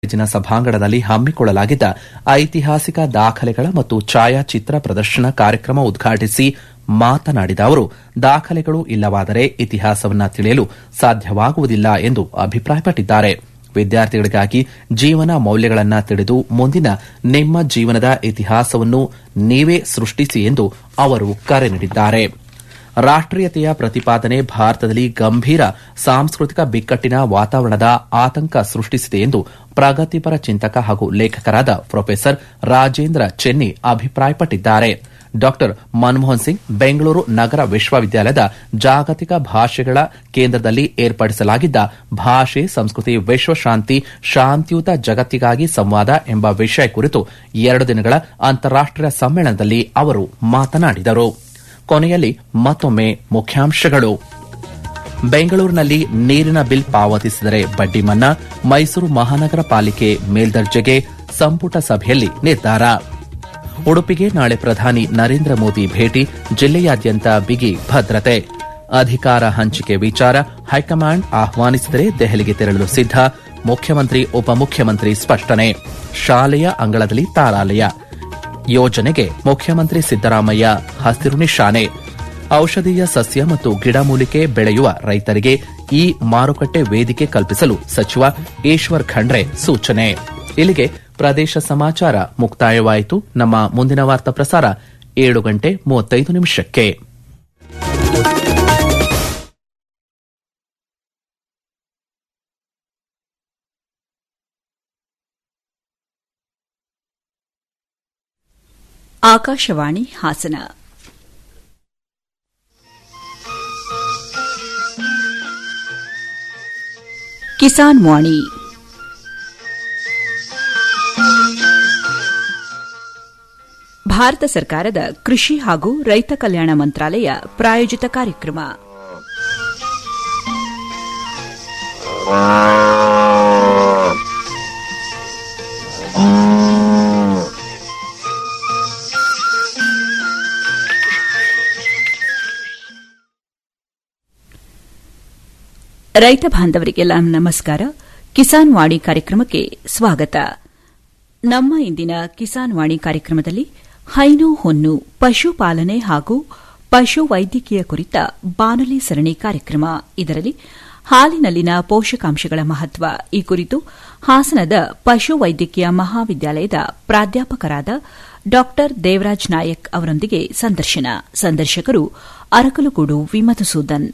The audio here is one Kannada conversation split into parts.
ಕಾಲೇಜಿನ ಸಭಾಂಗಣದಲ್ಲಿ ಹಮ್ಮಿಕೊಳ್ಳಲಾಗಿದ್ದ ಐತಿಹಾಸಿಕ ದಾಖಲೆಗಳ ಮತ್ತು ಛಾಯಾಚಿತ್ರ ಪ್ರದರ್ಶನ ಕಾರ್ಯಕ್ರಮ ಉದ್ಘಾಟಿಸಿ ಮಾತನಾಡಿದ ಅವರು ದಾಖಲೆಗಳು ಇಲ್ಲವಾದರೆ ಇತಿಹಾಸವನ್ನು ತಿಳಿಯಲು ಸಾಧ್ಯವಾಗುವುದಿಲ್ಲ ಎಂದು ಅಭಿಪ್ರಾಯಪಟ್ಟಿದ್ದಾರೆ ವಿದ್ಯಾರ್ಥಿಗಳಿಗಾಗಿ ಜೀವನ ಮೌಲ್ಯಗಳನ್ನು ತಿಳಿದು ಮುಂದಿನ ನಿಮ್ಮ ಜೀವನದ ಇತಿಹಾಸವನ್ನು ನೀವೇ ಸೃಷ್ಟಿಸಿ ಎಂದು ಅವರು ಕರೆ ನೀಡಿದ್ದಾರೆ ರಾಷ್ಟೀಯತೆಯ ಪ್ರತಿಪಾದನೆ ಭಾರತದಲ್ಲಿ ಗಂಭೀರ ಸಾಂಸ್ಕೃತಿಕ ಬಿಕ್ಕಟ್ಟಿನ ವಾತಾವರಣದ ಆತಂಕ ಸೃಷ್ಟಿಸಿದೆ ಎಂದು ಪ್ರಗತಿಪರ ಚಿಂತಕ ಹಾಗೂ ಲೇಖಕರಾದ ಪ್ರೊಫೆಸರ್ ರಾಜೇಂದ್ರ ಚೆನ್ನಿ ಅಭಿಪ್ರಾಯಪಟ್ಟಿದ್ದಾರೆ ಡಾ ಮನಮೋಹನ್ ಸಿಂಗ್ ಬೆಂಗಳೂರು ನಗರ ವಿಶ್ವವಿದ್ಯಾಲಯದ ಜಾಗತಿಕ ಭಾಷೆಗಳ ಕೇಂದ್ರದಲ್ಲಿ ಏರ್ಪಡಿಸಲಾಗಿದ್ದ ಭಾಷೆ ಸಂಸ್ಕೃತಿ ವಿಶ್ವಶಾಂತಿ ಶಾಂತಿಯುತ ಜಗತ್ತಿಗಾಗಿ ಸಂವಾದ ಎಂಬ ವಿಷಯ ಕುರಿತು ಎರಡು ದಿನಗಳ ಅಂತಾರಾಷ್ಟೀಯ ಸಮ್ಮೇಳನದಲ್ಲಿ ಅವರು ಮಾತನಾಡಿದರು ಕೊನೆಯಲ್ಲಿ ಮತ್ತೊಮ್ಮೆ ಮುಖ್ಯಾಂಶಗಳು ಬೆಂಗಳೂರಿನಲ್ಲಿ ನೀರಿನ ಬಿಲ್ ಪಾವತಿಸಿದರೆ ಬಡ್ಡಿ ಮನ್ನಾ ಮೈಸೂರು ಮಹಾನಗರ ಪಾಲಿಕೆ ಮೇಲ್ದರ್ಜೆಗೆ ಸಂಪುಟ ಸಭೆಯಲ್ಲಿ ನಿರ್ಧಾರ ಉಡುಪಿಗೆ ನಾಳೆ ಪ್ರಧಾನಿ ನರೇಂದ್ರ ಮೋದಿ ಭೇಟಿ ಜಿಲ್ಲೆಯಾದ್ಯಂತ ಬಿಗಿ ಭದ್ರತೆ ಅಧಿಕಾರ ಹಂಚಿಕೆ ವಿಚಾರ ಹೈಕಮಾಂಡ್ ಆಹ್ವಾನಿಸಿದರೆ ದೆಹಲಿಗೆ ತೆರಳಲು ಸಿದ್ದ ಮುಖ್ಯಮಂತ್ರಿ ಉಪಮುಖ್ಯಮಂತ್ರಿ ಸ್ಪಷ್ಟನೆ ಶಾಲೆಯ ಅಂಗಳದಲ್ಲಿ ತಾರಾಲಯ ಯೋಜನೆಗೆ ಮುಖ್ಯಮಂತ್ರಿ ಸಿದ್ದರಾಮಯ್ಯ ಹಸಿರು ನಿಶಾನೆ ಔಷಧೀಯ ಸಸ್ಯ ಮತ್ತು ಗಿಡಮೂಲಿಕೆ ಬೆಳೆಯುವ ರೈತರಿಗೆ ಈ ಮಾರುಕಟ್ಟೆ ವೇದಿಕೆ ಕಲ್ಪಿಸಲು ಸಚಿವ ಈಶ್ವರ್ ಖಂಡ್ರೆ ಸೂಚನೆ ಇಲ್ಲಿಗೆ ಪ್ರದೇಶ ಸಮಾಚಾರ ಮುಕ್ತಾಯವಾಯಿತು ನಮ್ಮ ಮುಂದಿನ ವಾರ್ತಾ ಪ್ರಸಾರ ಏಳು ಗಂಟೆ ಮೂವತ್ತೈದು ನಿಮಿಷಕ್ಕೆ ಆಕಾಶವಾಣಿ ಹಾಸನ ಕಿಸಾನ್ ವಾಣಿ ಭಾರತ ಸರ್ಕಾರದ ಕೃಷಿ ಹಾಗೂ ರೈತ ಕಲ್ಯಾಣ ಮಂತ್ರಾಲಯ ಪ್ರಾಯೋಜಿತ ಕಾರ್ಯಕ್ರಮ ರೈತ ಬಾಂಧವರಿಗೆಲ್ಲ ನಮಸ್ಕಾರ ಕಿಸಾನ್ ವಾಣಿ ಕಾರ್ಯಕ್ರಮಕ್ಕೆ ಸ್ವಾಗತ ನಮ್ಮ ಇಂದಿನ ಕಿಸಾನ್ ವಾಣಿ ಕಾರ್ಯಕ್ರಮದಲ್ಲಿ ಹೈನು ಹೊನ್ನು ಪಶುಪಾಲನೆ ಹಾಗೂ ಪಶು ವೈದ್ಯಕೀಯ ಕುರಿತ ಬಾನುಲಿ ಸರಣಿ ಕಾರ್ಯಕ್ರಮ ಇದರಲ್ಲಿ ಹಾಲಿನಲ್ಲಿನ ಪೋಷಕಾಂಶಗಳ ಮಹತ್ವ ಈ ಕುರಿತು ಹಾಸನದ ಪಶು ವೈದ್ಯಕೀಯ ಮಹಾವಿದ್ಯಾಲಯದ ಪ್ರಾಧ್ಯಾಪಕರಾದ ಡಾ ದೇವರಾಜ್ ನಾಯಕ್ ಅವರೊಂದಿಗೆ ಸಂದರ್ಶನ ಸಂದರ್ಶಕರು ಅರಕಲಗೂಡು ವಿಮಧುಸೂದನ್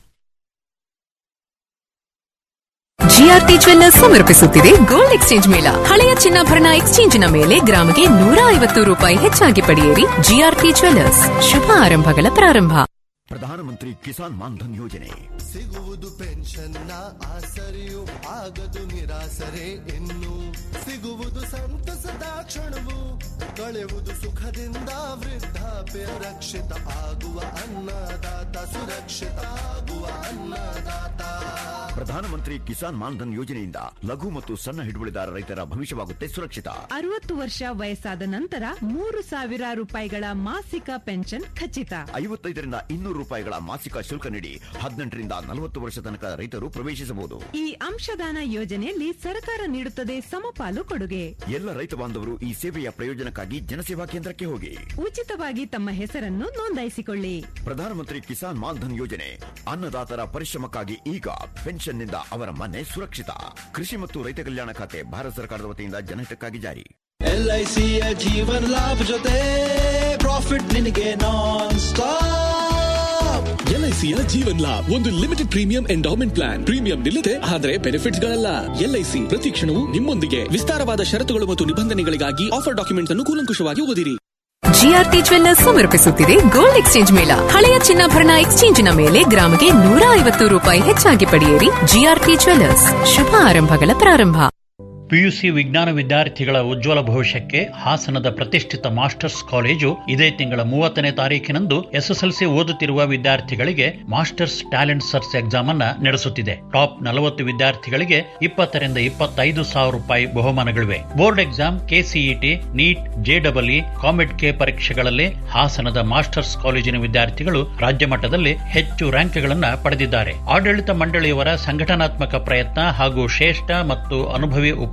ಜಿಆರ್ಟಿ ಜ್ವೆಲ್ಲರ್ಸ್ ಸಮರ್ಪಿಸುತ್ತಿದೆ ಗೋಲ್ಡ್ ಎಕ್ಸ್ಚೇಂಜ್ ಮೇಳ ಹಳೆಯ ಚಿನ್ನಾಭರಣ ಎಕ್ಸ್ಚೇಂಜಿನ ಮೇಲೆ ಗ್ರಾಮಿಗೆ ನೂರ ಐವತ್ತು ರೂಪಾಯಿ ಹೆಚ್ಚಾಗಿ ಪಡೆಯಿರಿ ಜಿಆರ್ಟಿ ಜ್ವೆಲ್ಲರ್ಸ್ ಶುಭ ಆರಂಭಗಳ ಪ್ರಾರಂಭ ಪ್ರಧಾನಮಂತ್ರಿ ಕಿಸಾನ್ ಮಾನ್ಧನ್ ಯೋಜನೆ ಸಿಗುವುದು ಪೆನ್ಷನ್ನ ಆಸರೆಯು ಆಗದು ನಿರಾಸರೆ ಇನ್ನು ಸಿಗುವುದು ಸಂತಸದ ಕ್ಷಣವು ಕಳೆಯುವುದು ಸುಖದಿಂದ ವೃದ್ಧಾಪ್ಯ ರಕ್ಷಿತ ಆಗುವ ಅನ್ನದಾತ ಸುರಕ್ಷಿತ ಆಗುವ ಅನ್ನದಾತ ಪ್ರಧಾನಮಂತ್ರಿ ಕಿಸಾನ್ ಮಾನ್ಧನ್ ಯೋಜನೆಯಿಂದ ಲಘು ಮತ್ತು ಸಣ್ಣ ಹಿಡುವಳಿದಾರ ರೈತರ ಭವಿಷ್ಯವಾಗುತ್ತೆ ಸುರಕ್ಷಿತ ಅರವತ್ತು ವರ್ಷ ವಯಸ್ಸಾದ ನಂತರ ಮೂರು ಸಾವಿರ ರೂಪಾಯಿಗಳ ಮಾಸಿಕ ಪೆನ್ಷನ್ ಖಚಿತ ಐವತ್ತೈದರಿಂದ ಇನ್ನೂರು ರೂಪಾಯಿಗಳ ಮಾಸಿಕ ಶುಲ್ಕ ನೀಡಿ ಹದಿನೆಂಟರಿಂದ ನಲವತ್ತು ವರ್ಷ ತನಕ ರೈತರು ಪ್ರವೇಶಿಸಬಹುದು ಈ ಅಂಶದಾನ ಯೋಜನೆಯಲ್ಲಿ ಸರ್ಕಾರ ನೀಡುತ್ತದೆ ಸಮಪಾಲು ಕೊಡುಗೆ ಎಲ್ಲ ರೈತ ಬಾಂಧವರು ಈ ಸೇವೆಯ ಪ್ರಯೋಜನಕ್ಕಾಗಿ ಜನಸೇವಾ ಕೇಂದ್ರಕ್ಕೆ ಹೋಗಿ ಉಚಿತವಾಗಿ ತಮ್ಮ ಹೆಸರನ್ನು ನೋಂದಾಯಿಸಿಕೊಳ್ಳಿ ಪ್ರಧಾನಮಂತ್ರಿ ಕಿಸಾನ್ ಮಾನ್ಧನ್ ಯೋಜನೆ ಅನ್ನದಾತರ ಪರಿಶ್ರಮಕ್ಕಾಗಿ ಈಗ ಪೆನ್ಷನ್ನಿಂದ ಅವರ ಮನೆ ಸುರಕ್ಷಿತ ಕೃಷಿ ಮತ್ತು ರೈತ ಕಲ್ಯಾಣ ಖಾತೆ ಭಾರತ ಸರ್ಕಾರದ ವತಿಯಿಂದ ಜನಹಿತಕ್ಕಾಗಿ ಜಾರಿ ಎಲ್ಐಸಿಯ ಜೀವನ್ ಲಾಭ ಜೊತೆ ಪ್ರಾಫಿಟ್ ನಿನಗೆ ನಾನ್ ಸ್ಟಾಪ್ ಎಲ್ಐಸಿಯ ಜೀವನ್ ಲಾಭ್ ಒಂದು limited premium endowment plan premium ನಿಲ್ಲದೆ ಆದರೆ ಬೆನಿಫಿಟ್ಸ್ ಗಳಲ್ಲ ಎಲ್ಐಸಿ ಪ್ರತಿ ಕ್ಷಣವೂ ನಿಮ್ಮೊಂದಿಗೆ ವಿಸ್ತಾರವಾದ ಷರತ್ತುಗಳು ಮತ್ತು ನಿಬಂಧನೆಗಳಿಗಾಗಿ ಆಫರ್ ಡಾಕ್ಯುಮೆಂಟ್ಸ್ ಅನ್ನು ಕೂಲಂಕುಷವಾಗಿ ಓದಿರಿ ಜಿಆರ್ಟಿ ಜ್ವೆಲ್ಲರ್ಸ್ ಸಮರ್ಪಿಸುತ್ತಿದೆ ಗೋಲ್ಡ್ ಎಕ್ಸ್ಚೇಂಜ್ ಮೇಳ ಹಳೆಯ ಚಿನ್ನಾಭರಣ ಎಕ್ಸ್ಚೇಂಜಿನ ಮೇಲೆ ಗ್ರಾಮಿಗೆ ನೂರ ಐವತ್ತು ರೂಪಾಯಿ ಹೆಚ್ಚಾಗಿ ಪಡೆಯಿರಿ ಜಿಆರ್ಟಿ ಜ್ವೆಲ್ಲರ್ಸ್ ಶುಭ ಆರಂಭಗಳ ಪ್ರಾರಂಭ ಪಿಯುಸಿ ವಿಜ್ಞಾನ ವಿದ್ಯಾರ್ಥಿಗಳ ಉಜ್ವಲ ಭವಿಷ್ಯಕ್ಕೆ ಹಾಸನದ ಪ್ರತಿಷ್ಠಿತ ಮಾಸ್ಟರ್ಸ್ ಕಾಲೇಜು ಇದೇ ತಿಂಗಳ ಮೂವತ್ತನೇ ತಾರೀಕಿನಂದು ಎಸ್ಎಸ್ಎಲ್ಸಿ ಓದುತ್ತಿರುವ ವಿದ್ಯಾರ್ಥಿಗಳಿಗೆ ಮಾಸ್ಟರ್ಸ್ ಟ್ಯಾಲೆಂಟ್ ಸರ್ಚ್ ಎಕ್ಸಾಮ್ ಅನ್ನ ನಡೆಸುತ್ತಿದೆ ಟಾಪ್ ನಲವತ್ತು ವಿದ್ಯಾರ್ಥಿಗಳಿಗೆ ಇಪ್ಪತ್ತರಿಂದ ಇಪ್ಪತ್ತೈದು ಸಾವಿರ ರೂಪಾಯಿ ಬಹುಮಾನಗಳಿವೆ ಬೋರ್ಡ್ ಎಕ್ಸಾಮ್ ಕೆಸಿಇಟಿ ನೀಟ್ ಜೆಡಬ್ಲ್ಇ ಕಾಮೆಡ್ ಕೆ ಪರೀಕ್ಷೆಗಳಲ್ಲಿ ಹಾಸನದ ಮಾಸ್ಟರ್ಸ್ ಕಾಲೇಜಿನ ವಿದ್ಯಾರ್ಥಿಗಳು ರಾಜ್ಯ ಮಟ್ಟದಲ್ಲಿ ಹೆಚ್ಚು ರ್ಯಾಂಕ್ಗಳನ್ನ ಪಡೆದಿದ್ದಾರೆ ಆಡಳಿತ ಮಂಡಳಿಯವರ ಸಂಘಟನಾತ್ಮಕ ಪ್ರಯತ್ನ ಹಾಗೂ ಶ್ರೇಷ್ಠ ಮತ್ತು ಅನುಭವಿ ಉಪ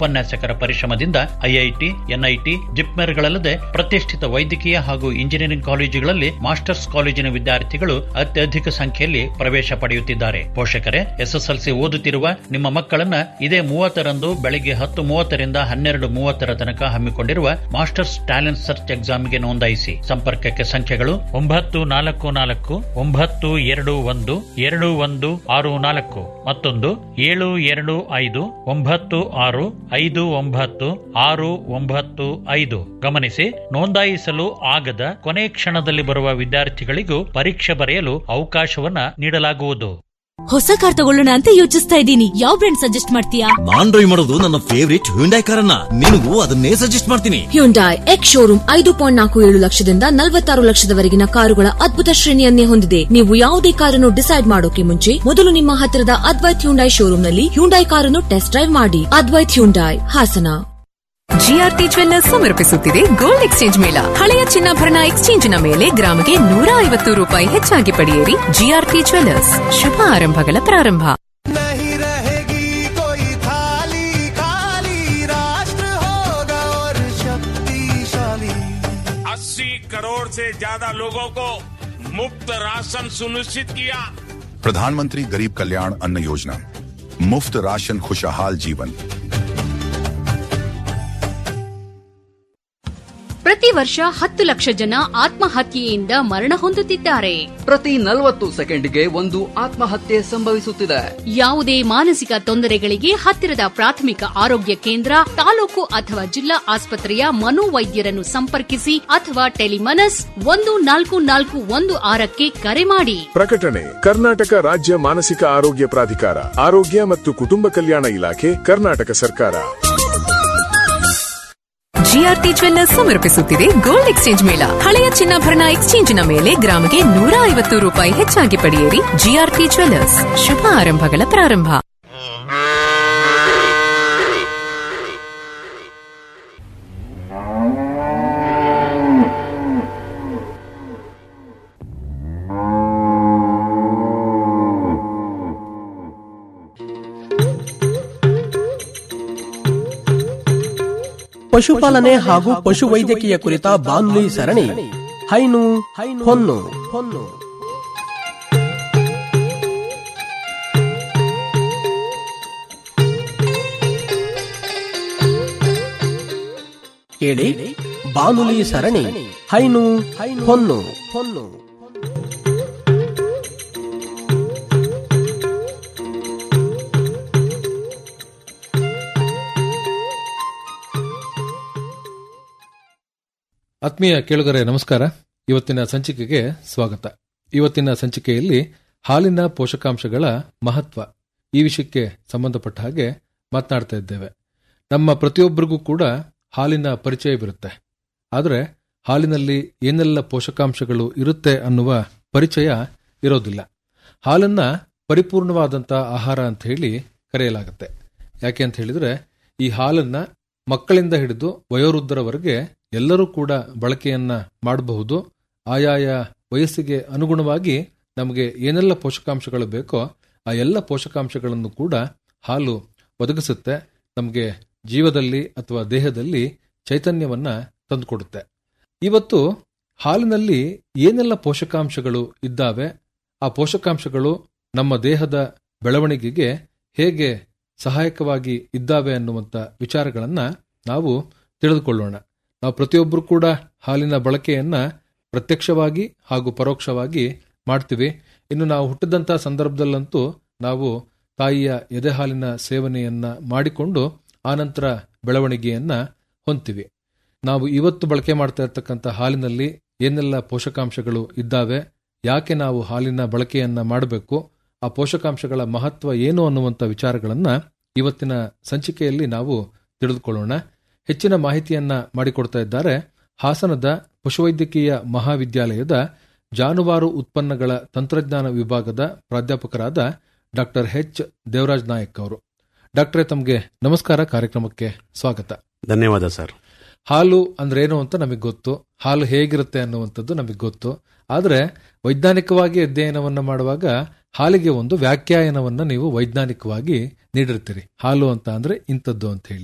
ಉಪನ್ಯಾಸಕರ ಪರಿಶ್ರಮದಿಂದ ಐಐಟಿ ಎನ್ಐಟಿ ಜಿಪ್ಮೆರ್ಗಳಲ್ಲದೆ ಪ್ರತಿಷ್ಠಿತ ವೈದ್ಯಕೀಯ ಹಾಗೂ ಇಂಜಿನಿಯರಿಂಗ್ ಕಾಲೇಜುಗಳಲ್ಲಿ ಮಾಸ್ಟರ್ಸ್ ಕಾಲೇಜಿನ ವಿದ್ಯಾರ್ಥಿಗಳು ಅತ್ಯಧಿಕ ಸಂಖ್ಯೆಯಲ್ಲಿ ಪ್ರವೇಶ ಪಡೆಯುತ್ತಿದ್ದಾರೆ ಪೋಷಕರೇ ಎಸ್ಎಸ್ಎಲ್ಸಿ ಓದುತ್ತಿರುವ ನಿಮ್ಮ ಮಕ್ಕಳನ್ನ ಇದೇ ಮೂವತ್ತರಂದು ಬೆಳಗ್ಗೆ ಹತ್ತು ಮೂವತ್ತರಿಂದ ಹನ್ನೆರಡು ಮೂವತ್ತರ ತನಕ ಹಮ್ಮಿಕೊಂಡಿರುವ ಮಾಸ್ಟರ್ಸ್ ಟ್ಯಾಲೆಂಟ್ ಸರ್ಚ್ ಎಕ್ಸಾಮ್ಗೆ ನೋಂದಾಯಿಸಿ ಸಂಪರ್ಕಕ್ಕೆ ಸಂಖ್ಯೆಗಳು ಒಂಬತ್ತು ನಾಲ್ಕು ನಾಲ್ಕು ಒಂಬತ್ತು ಎರಡು ಒಂದು ಎರಡು ಒಂದು ಆರು ನಾಲ್ಕು ಮತ್ತೊಂದು ಏಳು ಎರಡು ಐದು ಒಂಬತ್ತು ಆರು ಐದು ಒಂಬತ್ತು ಆರು ಒಂಬತ್ತು ಐದು ಗಮನಿಸಿ ನೋಂದಾಯಿಸಲು ಆಗದ ಕೊನೆ ಕ್ಷಣದಲ್ಲಿ ಬರುವ ವಿದ್ಯಾರ್ಥಿಗಳಿಗೂ ಪರೀಕ್ಷೆ ಬರೆಯಲು ಅವಕಾಶವನ್ನ ನೀಡಲಾಗುವುದು ಹೊಸ ಕಾರ್ ತಗೊಳ್ಳೋಣ ಅಂತ ಯೋಚಿಸ್ತಾ ಇದ್ದೀನಿ ಯಾವ ಬ್ರ್ಯಾಂಡ್ ಸಜೆಸ್ಟ್ ಮಾಡ್ತೀಯಾ ನಾನ್ ಡ್ರೈವ್ ಮಾಡೋದು ನನ್ನ ಫೇವರಿಟ್ ಹ್ಯುಂಡಾಯ್ ಕಾರನ್ನ ನಿನಗೂ ಅದನ್ನೇ ಸಜೆಸ್ಟ್ ಮಾಡ್ತೀನಿ ಹ್ಯುಂಡಾಯ್ ಎಕ್ಸ್ ಶೋರೂಮ್ ಐದು ಪಾಯಿಂಟ್ ನಾಲ್ಕು ಏಳು ಲಕ್ಷದಿಂದ ನಲವತ್ತಾರು ಲಕ್ಷದವರೆಗಿನ ಕಾರುಗಳ ಅದ್ಭುತ ಶ್ರೇಣಿಯನ್ನೇ ಹೊಂದಿದೆ ನೀವು ಯಾವುದೇ ಕಾರನ್ನು ಡಿಸೈಡ್ ಮಾಡೋಕೆ ಮುಂಚೆ ಮೊದಲು ನಿಮ್ಮ ಹತ್ತಿರದ ಅದ್ವೈತ್ ಹ್ಯುಂಡಾಯ್ ಶೋರೂಮ್ನಲ್ಲಿ ಹ್ಯುಂಡಾಯ್ ಕಾರನ್ನು ಟೆಸ್ಟ್ ಡ್ರೈವ್ ಮಾಡಿ Advaith Hyundai Hassan GRT jewellers ಸಮರ್ಪಿಸುತ್ತಿದೆ ಗೋಲ್ಡ್ ಎಕ್ಸ್ಚೇಂಜ್ ಮೇಳ ಹಳೆಯ ಚಿನ್ನಾಭರಣ ಎಕ್ಸ್ಚೇಂಜಿನ ಮೇಲೆ ಗ್ರಾಮಿಗೆ ನೂರ ಐವತ್ತು ರೂಪಾಯಿ ಹೆಚ್ಚಾಗಿ ಪಡೆಯಿರಿ ಜಿಆರ್ಟಿ ಜ್ವೆಲ್ಲರ್ಸ್ ಶುಭ ಆರಂಭಗಳ ಪ್ರಾರಂಭ नहीं रहेगी कोई थाली खाली राष्ट्र होगा और शक्तिशाली अस्सी करोड़ से ज्यादा लोगों को मुफ्त राशन सुनिश्चित किया प्रधानमंत्री गरीब कल्याण अन्न योजना मुफ्त राशन खुशहाल जीवन ಪ್ರತಿ ವರ್ಷ ಹತ್ತು ಲಕ್ಷ ಜನ ಆತ್ಮಹತ್ಯೆಯಿಂದ ಮರಣ ಹೊಂದುತ್ತಿದ್ದಾರೆ ಪ್ರತಿ ನಲವತ್ತು ಸೆಕೆಂಡ್ಗೆ ಒಂದು ಆತ್ಮಹತ್ಯೆ ಸಂಭವಿಸುತ್ತಿದೆ ಯಾವುದೇ ಮಾನಸಿಕ ತೊಂದರೆಗಳಿಗೆ ಹತ್ತಿರದ ಪ್ರಾಥಮಿಕ ಆರೋಗ್ಯ ಕೇಂದ್ರ ತಾಲೂಕು ಅಥವಾ ಜಿಲ್ಲಾ ಆಸ್ಪತ್ರೆಯ ಮನೋವೈದ್ಯರನ್ನು ಸಂಪರ್ಕಿಸಿ ಅಥವಾ ಟೆಲಿಮನಸ್ ಒಂದು ನಾಲ್ಕು ನಾಲ್ಕು ಒಂದು ಆರಕ್ಕೆ ಕರೆ ಮಾಡಿ ಪ್ರಕಟಣೆ ಕರ್ನಾಟಕ ರಾಜ್ಯ ಮಾನಸಿಕ ಆರೋಗ್ಯ ಪ್ರಾಧಿಕಾರ ಆರೋಗ್ಯ ಮತ್ತು ಕುಟುಂಬ ಕಲ್ಯಾಣ ಇಲಾಖೆ ಕರ್ನಾಟಕ ಸರ್ಕಾರ ಜಿಆರ್ಟಿ ಜ್ವೆಲ್ಲರ್ಸ್ ಸಮರ್ಪಿಸುತ್ತಿದೆ ಗೋಲ್ಡ್ ಎಕ್ಸ್ಚೇಂಜ್ ಮೇಳ ಹಳೆಯ ಚಿನ್ನಾಭರಣ ಎಕ್ಸ್ಚೇಂಜಿನ ಮೇಲೆ ಗ್ರಾಮಿಗೆ ನೂರ ಐವತ್ತು ರೂಪಾಯಿ ಹೆಚ್ಚಾಗಿ ಪಡೆಯಿರಿ ಜಿಆರ್ಟಿ ಜ್ವೆಲ್ಲರ್ಸ್ ಶುಭ ಆರಂಭಗಳ ಪ್ರಾರಂಭ ಪಶುಪಾಲನೆ ಹಾಗೂ ಪಶುವೈದ್ಯಕೀಯ ಕುರಿತ ಬಾನುಲಿ ಸರಣಿ ಹೈನು ಹೊನ್ನು ಹೊನ್ನು ಕೇಳಿ ಬಾನುಲಿ ಸರಣಿ ಹೈನು ಹೊನ್ನು ಹೊನ್ನು ಆತ್ಮೀಯ ಕೇಳುಗರೆ ನಮಸ್ಕಾರ ಇವತ್ತಿನ ಸಂಚಿಕೆಗೆ ಸ್ವಾಗತ ಇವತ್ತಿನ ಸಂಚಿಕೆಯಲ್ಲಿ ಹಾಲಿನ ಪೋಷಕಾಂಶಗಳ ಮಹತ್ವ ಈ ವಿಷಯಕ್ಕೆ ಸಂಬಂಧಪಟ್ಟ ಹಾಗೆ ಮಾತನಾಡ್ತಾ ಇದ್ದೇವೆ ನಮ್ಮ ಪ್ರತಿಯೊಬ್ಬರಿಗೂ ಕೂಡ ಹಾಲಿನ ಪರಿಚಯವಿರುತ್ತೆ ಆದರೆ ಹಾಲಿನಲ್ಲಿ ಏನೆಲ್ಲ ಪೋಷಕಾಂಶಗಳು ಇರುತ್ತೆ ಅನ್ನುವ ಪರಿಚಯ ಇರೋದಿಲ್ಲ ಹಾಲನ್ನ ಪರಿಪೂರ್ಣವಾದಂಥ ಆಹಾರ ಅಂತ ಹೇಳಿ ಕರೆಯಲಾಗುತ್ತೆ ಯಾಕೆ ಅಂತ ಹೇಳಿದ್ರೆ ಈ ಹಾಲನ್ನ ಮಕ್ಕಳಿಂದ ಹಿಡಿದು ವಯೋವೃದ್ಧರವರೆಗೆ ಎಲ್ಲರೂ ಕೂಡ ಬಳಕೆಯನ್ನ ಮಾಡಬಹುದು ಆಯಾಯ ವಯಸ್ಸಿಗೆ ಅನುಗುಣವಾಗಿ ನಮಗೆ ಏನೆಲ್ಲ ಪೋಷಕಾಂಶಗಳು ಬೇಕೋ ಆ ಎಲ್ಲ ಪೋಷಕಾಂಶಗಳನ್ನು ಕೂಡ ಹಾಲು ಒದಗಿಸುತ್ತೆ ನಮಗೆ ಜೀವದಲ್ಲಿ ಅಥವಾ ದೇಹದಲ್ಲಿ ಚೈತನ್ಯವನ್ನ ತಂದುಕೊಡುತ್ತೆ ಇವತ್ತು ಹಾಲಿನಲ್ಲಿ ಏನೆಲ್ಲ ಪೋಷಕಾಂಶಗಳು ಇದ್ದಾವೆ ಆ ಪೋಷಕಾಂಶಗಳು ನಮ್ಮ ದೇಹದ ಬೆಳವಣಿಗೆಗೆ ಹೇಗೆ ಸಹಾಯಕವಾಗಿ ಇದ್ದಾವೆ ಅನ್ನುವಂಥ ವಿಚಾರಗಳನ್ನ ನಾವು ತಿಳಿದುಕೊಳ್ಳೋಣ ನಾವು ಪ್ರತಿಯೊಬ್ಬರು ಕೂಡ ಹಾಲಿನ ಬಳಕೆಯನ್ನ ಪ್ರತ್ಯಕ್ಷವಾಗಿ ಹಾಗೂ ಪರೋಕ್ಷವಾಗಿ ಮಾಡ್ತೀವಿ ಇನ್ನು ನಾವು ಹುಟ್ಟಿದಂಥ ಸಂದರ್ಭದಲ್ಲಂತೂ ನಾವು ತಾಯಿಯ ಎದೆ ಹಾಲಿನ ಸೇವನೆಯನ್ನ ಮಾಡಿಕೊಂಡು ಆನಂತರ ಬೆಳವಣಿಗೆಯನ್ನ ಹೊಂದ್ತೀವಿ ನಾವು ಇವತ್ತು ಬಳಕೆ ಮಾಡ್ತಾ ಇರ್ತಕ್ಕಂಥ ಹಾಲಿನಲ್ಲಿ ಏನೆಲ್ಲ ಪೋಷಕಾಂಶಗಳು ಇದ್ದಾವೆ ಯಾಕೆ ನಾವು ಹಾಲಿನ ಬಳಕೆಯನ್ನ ಮಾಡಬೇಕು ಆ ಪೋಷಕಾಂಶಗಳ ಮಹತ್ವ ಏನು ಅನ್ನುವಂಥ ವಿಚಾರಗಳನ್ನ ಇವತ್ತಿನ ಸಂಚಿಕೆಯಲ್ಲಿ ನಾವು ತಿಳಿದುಕೊಳ್ಳೋಣ ಹೆಚ್ಚಿನ ಮಾಹಿತಿಯನ್ನ ಮಾಡಿಕೊಡ್ತಾ ಇದ್ದಾರೆ ಹಾಸನದ ಪಶುವೈದ್ಯಕೀಯ ಮಹಾವಿದ್ಯಾಲಯದ ಜಾನುವಾರು ಉತ್ಪನ್ನಗಳ ತಂತ್ರಜ್ಞಾನ ವಿಭಾಗದ ಪ್ರಾಧ್ಯಾಪಕರಾದ ಡಾಕ್ಟರ್ ಎಚ್ ದೇವರಾಜ್ ನಾಯಕ್ ಅವರು ಡಾಕ್ಟ್ರೇ ತಮಗೆ ನಮಸ್ಕಾರ ಕಾರ್ಯಕ್ರಮಕ್ಕೆ ಸ್ವಾಗತ ಧನ್ಯವಾದ ಸರ್ ಹಾಲು ಅಂದ್ರೆ ಏನು ಅಂತ ನಮಗೆ ಗೊತ್ತು ಹಾಲು ಹೇಗಿರುತ್ತೆ ಅನ್ನುವಂಥದ್ದು ನಮಗೆ ಗೊತ್ತು ಆದರೆ ವೈಜ್ಞಾನಿಕವಾಗಿ ಅಧ್ಯಯನವನ್ನ ಮಾಡುವಾಗ ಹಾಲಿಗೆ ಒಂದು ವ್ಯಾಖ್ಯಾನವನ್ನ ನೀವು ವೈಜ್ಞಾನಿಕವಾಗಿ ನೀಡಿರ್ತೀರಿ ಹಾಲು ಅಂತ ಅಂದ್ರೆ ಇಂಥದ್ದು ಅಂತ ಹೇಳಿ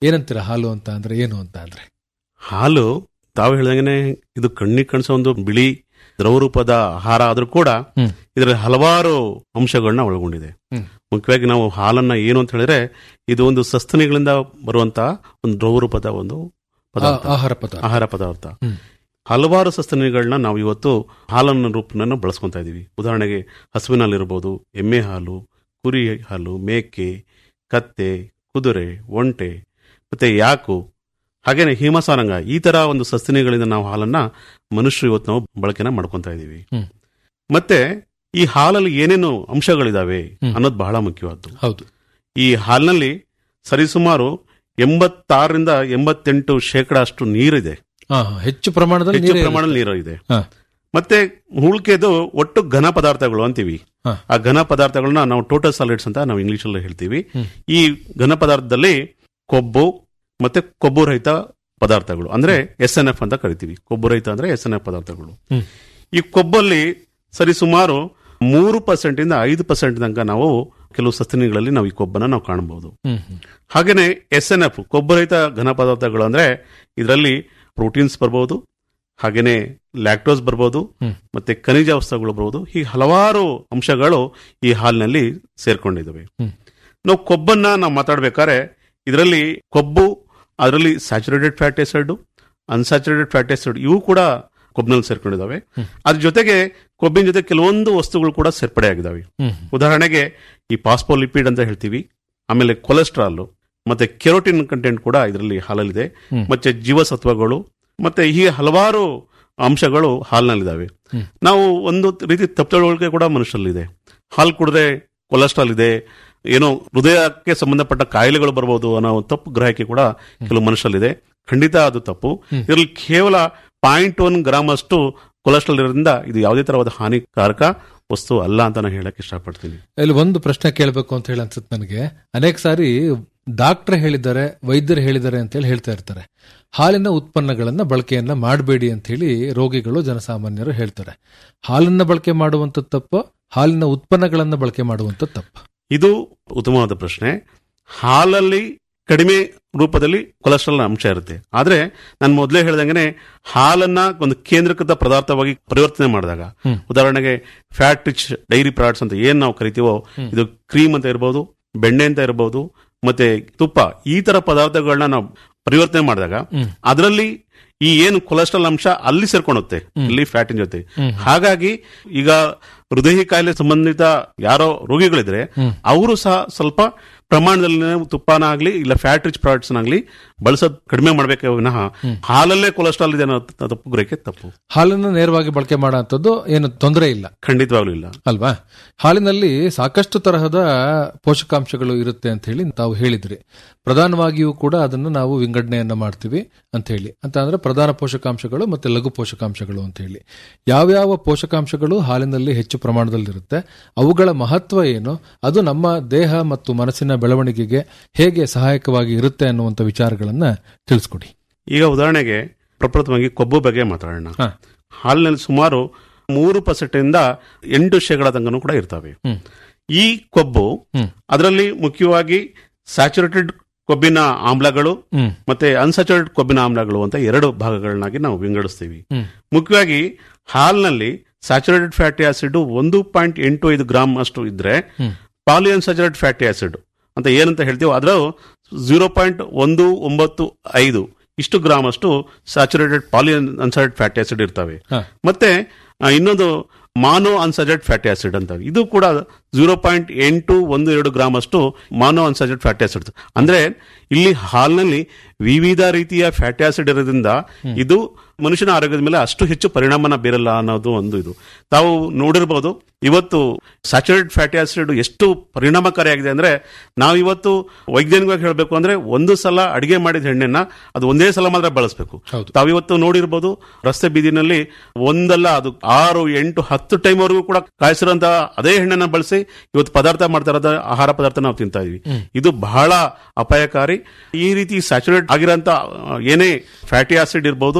ಏನಂತೀರ ಹಾಲು ಅಂತ ಅಂದ್ರೆ ಏನು ಅಂತ ಅಂದ್ರೆ ಹಾಲು ತಾವು ಹೇಳ್ದಂಗೆ ಇದು ಕಣ್ಣಿಗೆ ಕಾಣಿಸೋ ಒಂದು ಬಿಳಿ ದ್ರವರೂಪದ ಆಹಾರ ಆದ್ರೂ ಕೂಡ ಹ್ಮ್. ಇದರಲ್ಲಿ ಹಲವಾರು ಅಂಶಗಳನ್ನ ಒಳಗೊಂಡಿದೆ ಹ್ಮ್. ಮುಖ್ಯವಾಗಿ ನಾವು ಹಾಲನ್ನ ಏನು ಅಂತ ಹೇಳಿದ್ರೆ ಇದು ಒಂದು ಸಸ್ತನಿಗಳಿಂದ ಬರುವಂತಹ ಒಂದು ದ್ರವರೂಪದ ಒಂದು ಪದಾರ್ಥ ಆ- ಆಹಾರ ಪದಾರ್ಥ. ಆಹಾರ ಪದಾರ್ಥ ಹ್ಮ್. ಹಲವಾರು ಸಸ್ತನಿಗಳನ್ನ ನಾವು ಇವತ್ತು ಹಾಲನ್ನ ರೂಪನ ಬಳಸ್ಕೊಂತ ಇದೀವಿ ಉದಾಹರಣೆಗೆ ಹಸುವಿನಲ್ಲಿರ್ಬೋದು ಎಮ್ಮೆ ಹಾಲು ಕುರಿ ಹಾಲು ಮೇಕೆ ಕತ್ತೆ ಕುದುರೆ ಒಂಟೆ ಮತ್ತೆ ಯಾಕು ಹಾಗೇನೆ ಹಿಮಸಾರಂಗ ಈ ತರ ಒಂದು ಸಸ್ತನಿಗಳಿಂದ ನಾವು ಹಾಲನ್ನ ಮನುಷ್ಯರು ಇವತ್ತು ನಾವು ಬಳಕೆನ ಮಾಡ್ಕೊಂತ ಇದೀವಿ ಹ್ಮ್. ಮತ್ತೆ ಈ ಹಾಲಲ್ಲಿ ಏನೇನು ಅಂಶಗಳಿದಾವೆ ಹ್ಮ್. ಅನ್ನೋದು ಬಹಳ ಮುಖ್ಯವಾದ್ದು ಹೌದು ಈ ಹಾಲಿನಲ್ಲಿ ಸರಿಸುಮಾರು ಎಂಬತ್ತಾರರಿಂದ ಎಂಬತ್ತೆಂಟು ಶೇಕಡ ಅಷ್ಟು ನೀರಿದೆ ಹಾ, ಹಾ. ಹೆಚ್ಚು ಪ್ರಮಾಣದಲ್ಲಿ ಹೆಚ್ಚು ನೀರೇ ಪ್ರಮಾಣದಲ್ಲಿ ಇರುತ್ತೆ. ನೀರು ಇದೆ ಹಾ. ಮತ್ತೆ ಉಳ್ಕೆದು ಒಟ್ಟು ಘನ ಪದಾರ್ಥಗಳು ಅಂತೀವಿ ಹಾ. ಆ ಘನ ಪದಾರ್ಥಗಳನ್ನ ನಾವು ಟೋಟಲ್ ಸಾಲಿಡ್ಸ್ ಅಂತ ನಾವು ಇಂಗ್ಲಿಷ್ ಅಲ್ಲಿ ಹೇಳ್ತೀವಿ ಹ್ಮ್. ಈ ಘನ ಪದಾರ್ಥದಲ್ಲಿ ಕೊಬ್ಬು ಮತ್ತೆ ಕೊಬ್ಬು ರಹಿತ ಪದಾರ್ಥಗಳು ಅಂದ್ರೆ ಎಸ್ ಎನ್ ಎಫ್ ಅಂತ ಕರಿತೀವಿ ಕೊಬ್ಬು ರಹಿತ ಅಂದ್ರೆ ಎಸ್ ಎನ್ ಎಫ್ ಪದಾರ್ಥಗಳು ಹ್ಮ್. ಈ ಕೊಬ್ಬಲ್ಲಿ ಸರಿಸುಮಾರು ಮೂರು ಪರ್ಸೆಂಟ್ ಇಂದ ಐದು ಪರ್ಸೆಂಟ್ ತನಕ ನಾವು ಕೆಲವು ಸಸ್ತನಿಗಳಲ್ಲಿ ನಾವು ಈ ಕೊಬ್ಬನ್ನ ನಾವು ಕಾಣಬಹುದು ಹ್ಮ್, ಹ್ಮ್. ಹಾಗೇನೆ ಎಸ್ ಎನ್ ಎಫ್ ಕೊಬ್ಬರಹಿತ ಘನ ಪದಾರ್ಥಗಳು ಅಂದ್ರೆ ಇದರಲ್ಲಿ ಪ್ರೋಟೀನ್ಸ್ ಬರ್ಬೋದು ಹಾಗೇನೆ ಲ್ಯಾಕ್ಟೋಸ್ ಬರ್ಬೋದು ಹ್ಮ್. ಮತ್ತೆ ಖನಿಜ ವಸ್ತುಗಳು ಬರ್ಬೋದು ಹೀಗೆ ಹಲವಾರು ಅಂಶಗಳು ಈ ಹಾಲಿನಲ್ಲಿ ಸೇರ್ಕೊಂಡಿದ್ದಾವೆ ಹ್ಮ್. ನಾವು ಕೊಬ್ಬನ್ನ ನಾವು ಮಾತಾಡ್ಬೇಕಾದ್ರೆ ಇದರಲ್ಲಿ ಕೊಬ್ಬು ಅದರಲ್ಲಿ saturated fat acid unsaturated fat acid ಇವು ಕೂಡ ಕೊಬ್ಬಿನಲ್ಲಿ ಸೇರ್ಕೊಂಡಿದ್ದಾವೆ ಅದ್ರ ಜೊತೆಗೆ ಕೊಬ್ಬಿನ ಜೊತೆ ಕೆಲವೊಂದು ವಸ್ತುಗಳು ಕೂಡ ಸೇರ್ಪಡೆ ಆಗಿದ್ದಾವೆ ಹ್ಮ್. ಉದಾಹರಣೆಗೆ ಈ ಪಾಸ್ಪೋಲಿಪಿಡ್ ಅಂತ ಹೇಳ್ತೀವಿ ಆಮೇಲೆ ಕೊಲೆಸ್ಟ್ರಾಲ್ ಮತ್ತೆ ಕೆರೋಟಿನ್ ಕಂಟೆಂಟ್ ಕೂಡ ಇದರಲ್ಲಿ ಹಾಲಲ್ಲಿದೆ ಹ್ಮ್. ಮತ್ತೆ ಜೀವಸತ್ವಗಳು ಮತ್ತೆ ಹೀಗೆ ಹಲವಾರು ಅಂಶಗಳು ಹಾಲಿನಲ್ಲಿದ್ದಾವೆ ಹ್ಮ್. ನಾವು ಒಂದು ರೀತಿ ತಪ್ಪುಗಳಿಗೆ ಕೂಡ ಮನುಷ್ಯರಲ್ಲಿದೆ ಹಾಲು ಕುಡಿದ್ರೆ ಕೊಲೆಸ್ಟ್ರಾಲ್ ಇದೆ ಏನೋ ಹೃದಯಕ್ಕೆ ಸಂಬಂಧಪಟ್ಟ ಕಾಯಿಲೆಗಳು ಬರಬಹುದು ಅನ್ನೋ ಒಂದು ತಪ್ಪು ಗ್ರಹಿಕೆ ಕೂಡ ಕೆಲವು ಮನುಷ್ಯರಲ್ಲಿದೆ ಖಂಡಿತ ಅದು ತಪ್ಪು ಇದರಲ್ಲಿ ಕೇವಲ ಪಾಯಿಂಟ್ ಒನ್ ಗ್ರಾಮ್ ಅಷ್ಟು ಕೊಲೆಸ್ಟ್ರಾಲ್ ಇರೋದ್ರಿಂದ ಇದು ಯಾವುದೇ ತರವಾದ ಹಾನಿಕಾರಕ ವಸ್ತು ಅಲ್ಲ ಅಂತ ನಾನು ಹೇಳಕ್ ಇಷ್ಟಪಡ್ತೀನಿ ಇಲ್ಲಿ ಒಂದು ಪ್ರಶ್ನೆ ಕೇಳಬೇಕು ಅಂತ ಹೇಳಿ ಅನ್ಸುತ್ತೆ ನನಗೆ ಅನೇಕ ಸಾರಿ ಡಾಕ್ಟರ್ ಹೇಳಿದ್ದಾರೆ ವೈದ್ಯರು ಹೇಳಿದ್ದಾರೆ ಅಂತ ಹೇಳಿ ಹೇಳ್ತಾ ಇರ್ತಾರೆ ಹಾಲಿನ ಉತ್ಪನ್ನಗಳನ್ನ ಬಳಕೆಯನ್ನ ಮಾಡಬೇಡಿ ಅಂತ ಹೇಳಿ ರೋಗಿಗಳು ಜನಸಾಮಾನ್ಯರು ಹೇಳ್ತಾರೆ ಹಾಲನ್ನ ಬಳಕೆ ಮಾಡುವಂತ ತಪ್ಪು ಹಾಲಿನ ಉತ್ಪನ್ನಗಳನ್ನ ಬಳಕೆ ಮಾಡುವಂತ ತಪ್ಪು ಇದು ಉತ್ತಮವಾದ ಪ್ರಶ್ನೆ ಹಾಲಲ್ಲಿ ಕಡಿಮೆ ರೂಪದಲ್ಲಿ ಕೊಲೆಸ್ಟ್ರಾಲ್ ಅಂಶ ಇರುತ್ತೆ ಆದ್ರೆ ನಾನು ಮೊದಲೇ ಹೇಳ್ದಂಗೆ ಹಾಲನ್ನ ಒಂದು ಕೇಂದ್ರೀಕೃತ ಪದಾರ್ಥವಾಗಿ ಪರಿವರ್ತನೆ ಮಾಡಿದಾಗ ಹ್ಮ್. ಉದಾಹರಣೆಗೆ ಫ್ಯಾಟ್ ರಿಚ್ ಡೈರಿ ಪ್ರಾಡಕ್ಟ್ಸ್ ಅಂತ ಏನ್ ನಾವು ಕರಿತೀವೋ ಹ್ಮ್. ಇದು ಕ್ರೀಮ್ ಅಂತ ಇರಬಹುದು ಬೆಣ್ಣೆ ಅಂತ ಇರಬಹುದು ಮತ್ತೆ ತುಪ್ಪ ಈ ತರ ಪದಾರ್ಥಗಳನ್ನ ನಾವು ಪರಿವರ್ತನೆ ಮಾಡಿದಾಗ ಹ್ಮ್. ಅದರಲ್ಲಿ ಈ ಏನು ಕೊಲೆಸ್ಟ್ರಾಲ್ ಅಂಶ ಅಲ್ಲಿ ಸೇರ್ಕೊಳುತ್ತೆ ಹ್ಮ್. ಇಲ್ಲಿ ಫ್ಯಾಟಿನ ಜೊತೆ ಹ್ಮ್. ಹಾಗಾಗಿ ಈಗ ಹೃದಯ ಕಾಯಿಲೆ ಸಂಬಂಧಿತ ಯಾರೋ ರೋಗಿಗಳಿದ್ರೆ ಹ್ಮ್. ಅವರು ಸಹ ಸ್ವಲ್ಪ ಪ್ರಮಾಣದಲ್ಲಿ ತುಪ್ಪನ ಆಗ್ಲಿ ಇಲ್ಲ ಫ್ಯಾಟ್ ರಿಚ್ ಪ್ರಾಡಕ್ಟ್ಸ್ ಆಗ್ಲಿ ಬಳಸೋದು ಕಡಿಮೆ ಮಾಡ್ಬೇಕೆ ವಿನಃ ಹ್ಮ್. ಹಾಲಲ್ಲೇ ಕೊಲೆಸ್ಟ್ರಾಲ್ ಇದೆ ಅನ್ನೋ ತ- ತಪ್ಪು ಗ್ರಹಿಕೆ ತಪ್ಪು ಹಾಲನ್ನ ನೇರವಾಗಿ ಬಳಕೆ ಮಾಡುವಂಥದ್ದು ಏನು ತೊಂದರೆ ಇಲ್ಲ ಖಂಡಿತವಾಗ್ಲೂ ಇಲ್ಲ ಅಲ್ವಾ ಹಾಲಿನಲ್ಲಿ ಸಾಕಷ್ಟು ತರಹದ ಪೋಷಕಾಂಶಗಳು ಇರುತ್ತೆ ಅಂತ ಹೇಳಿ ತಾವು ಹೇಳಿದ್ರಿ ಪ್ರಧಾನವಾಗಿಯೂ ಕೂಡ ಅದನ್ನು ನಾವು ವಿಂಗಡಣೆಯನ್ನ ಮಾಡ್ತೀವಿ ಅಂತ ಹೇಳಿ ಅಂತ ಅಂದ್ರೆ ಪ್ರಧಾನ ಪೋಷಕಾಂಶಗಳು ಮತ್ತೆ ಲಘು ಪೋಷಕಾಂಶಗಳು ಅಂತ ಹೇಳಿ ಯಾವ್ಯಾವ ಪೋಷಕಾಂಶಗಳು ಹಾಲಿನಲ್ಲಿ ಹೆಚ್ಚು ಪ್ರಮಾಣದಲ್ಲಿರುತ್ತೆ ಅವುಗಳ ಮಹತ್ವ ಏನು ಅದು ನಮ್ಮ ದೇಹ ಮತ್ತು ಮನಸ್ಸಿನ ಬೆಳವಣಿಗೆಗೆ ಹೇಗೆ ಸಹಾಯಕವಾಗಿ ಇರುತ್ತೆ ಅನ್ನುವಂಥ ವಿಚಾರಗಳನ್ನ ತಿಳಿಸ್ಕೊಡಿ ಈಗ ಉದಾಹರಣೆಗೆ ಪ್ರಪ್ರಥಮವಾಗಿ ಕೊಬ್ಬು ಬಗ್ಗೆ ಮಾತಾಡೋಣ ಹಾ. ಹಾಲಿನಲ್ಲಿ ಸುಮಾರು ಮೂರು ಪರ್ಸೆಂಟ್ ಇಂದ ಎಂಟು ಶೇಕಡ ತನಕನೂ ಕೂಡ ಇರ್ತವೆ ಹ್ಮ್. ಈ ಕೊಬ್ಬು ಹ್ಮ್. ಅದರಲ್ಲಿ ಮುಖ್ಯವಾಗಿ ಸ್ಯಾಚುರೇಟೆಡ್ ಕೊಬ್ಬಿನ ಆಮ್ಲಗಳು ಹ್ಮ್. ಮತ್ತೆ ಅನ್ಸ್ಯಾಚುರೇಟೆಡ್ ಕೊಬ್ಬಿನ ಆಮ್ಲಗಳು ಅಂತ ಎರಡು ಭಾಗಗಳನ್ನಾಗಿ ನಾವು ವಿಂಗಡಿಸ್ತೀವಿ ಹ್ಮ್. ಮುಖ್ಯವಾಗಿ ಹಾಲಿನಲ್ಲಿ ಸ್ಯಾಚುರೇಟೆಡ್ ಫ್ಯಾಟಿ ಆಸಿಡ್ ಒಂದು ಪಾಯಿಂಟ್ ಎಂಟು ಐದು ಗ್ರಾಮ್ ಅಷ್ಟು ಇದ್ರೆ ಹ್ಮ್. ಪಾಲಿಯನ್ಸ್ಯಾಚುರೇಟೆಡ್ ಫ್ಯಾಟಿ ಆಸಿಡ್ ಅಂತ ಏನಂತ ಹೇಳ್ತೀವೋ ಅದರ ಜೀರೋ ಪಾಯಿಂಟ್ ಒಂದು ಒಂಬತ್ತು ಐದು ಇಷ್ಟು ಗ್ರಾಮ್ ಅಷ್ಟು saturated polyunsaturated fatty acid ಇರ್ತವೆ ಹಾ. ಮತ್ತೆ ಆ, ಇನ್ನೊಂದು ಮಾನೋ ಅನ್ಸಜೆಡ್ ಫ್ಯಾಟಿ ಆಸಿಡ್ ಅಂತ ಇದು ಕೂಡ ಜೀರೋ ಪಾಯಿಂಟ್ ಎಂಟು ಒಂದು ಎರಡು ಗ್ರಾಮ್ ಅಷ್ಟು ಮಾನೋ ಅನ್ಸಜೆಡ್ ಫ್ಯಾಟಿ ಆಸಿಡ್ ಅಂದ್ರೆ ಇಲ್ಲಿ ಹಾಲಿನಲ್ಲಿ ವಿವಿಧ ರೀತಿಯ ಫ್ಯಾಟಿ ಆಸಿಡ್ ಇರೋದ್ರಿಂದ ಇದು ಮನುಷ್ಯನ ಆರೋಗ್ಯದ ಮೇಲೆ ಅಷ್ಟು ಹೆಚ್ಚು ಪರಿಣಾಮನ ಬೀರಲ್ಲ ಅನ್ನೋದು ಒಂದು ಇದು ತಾವು ನೋಡಿರ್ಬೋದು ಇವತ್ತು ಸ್ಯಾಚುರೇಟೆಡ್ ಫ್ಯಾಟಿ ಆಸಿಡ್ ಎಷ್ಟು ಪರಿಣಾಮಕಾರಿಯಾಗಿದೆ ಅಂದ್ರೆ ನಾವು ಇವತ್ತು ವೈಜ್ಞಾನಿಕವಾಗಿ ಹೇಳಬೇಕು ಅಂದ್ರೆ ಒಂದು ಸಲ ಅಡಿಗೆ ಮಾಡಿದ ಎಣ್ಣೆನ ಅದು ಒಂದೇ ಸಲ ಮಾತ್ರ ಬಳಸಬೇಕು ಹೌದು. ತಾವಿವತ್ತು ನೋಡಿರ್ಬೋದು ರಸ್ತೆ ಬೀದಿನಲ್ಲಿ ಒಂದಲ್ಲ ಅದು ಆರು ಎಂಟು ಹತ್ತು ಟೈಮ್ ವರೆಗೂ ಕೂಡ ಕಾಯಿಸಿರುವಂತಹ ಅದೇ ಎಣ್ಣೆನ ಬಳಸಿ ಇವತ್ತು ಪದಾರ್ಥ ಮಾಡ್ತಾ ಇರೋದ ಆಹಾರ ಪದಾರ್ಥ ನಾವು ತಿಂತಾ ಇದೀವಿ ಹ್ಮ್. ಇದು ಬಹಳ ಅಪಾಯಕಾರಿ ಈ ರೀತಿ ಸ್ಯಾಚುರೇಟ್ ಆಗಿರೋಂಥ ಆ, ಏನೇ ಫ್ಯಾಟಿ ಆಸಿಡ್ ಇರ್ಬೋದು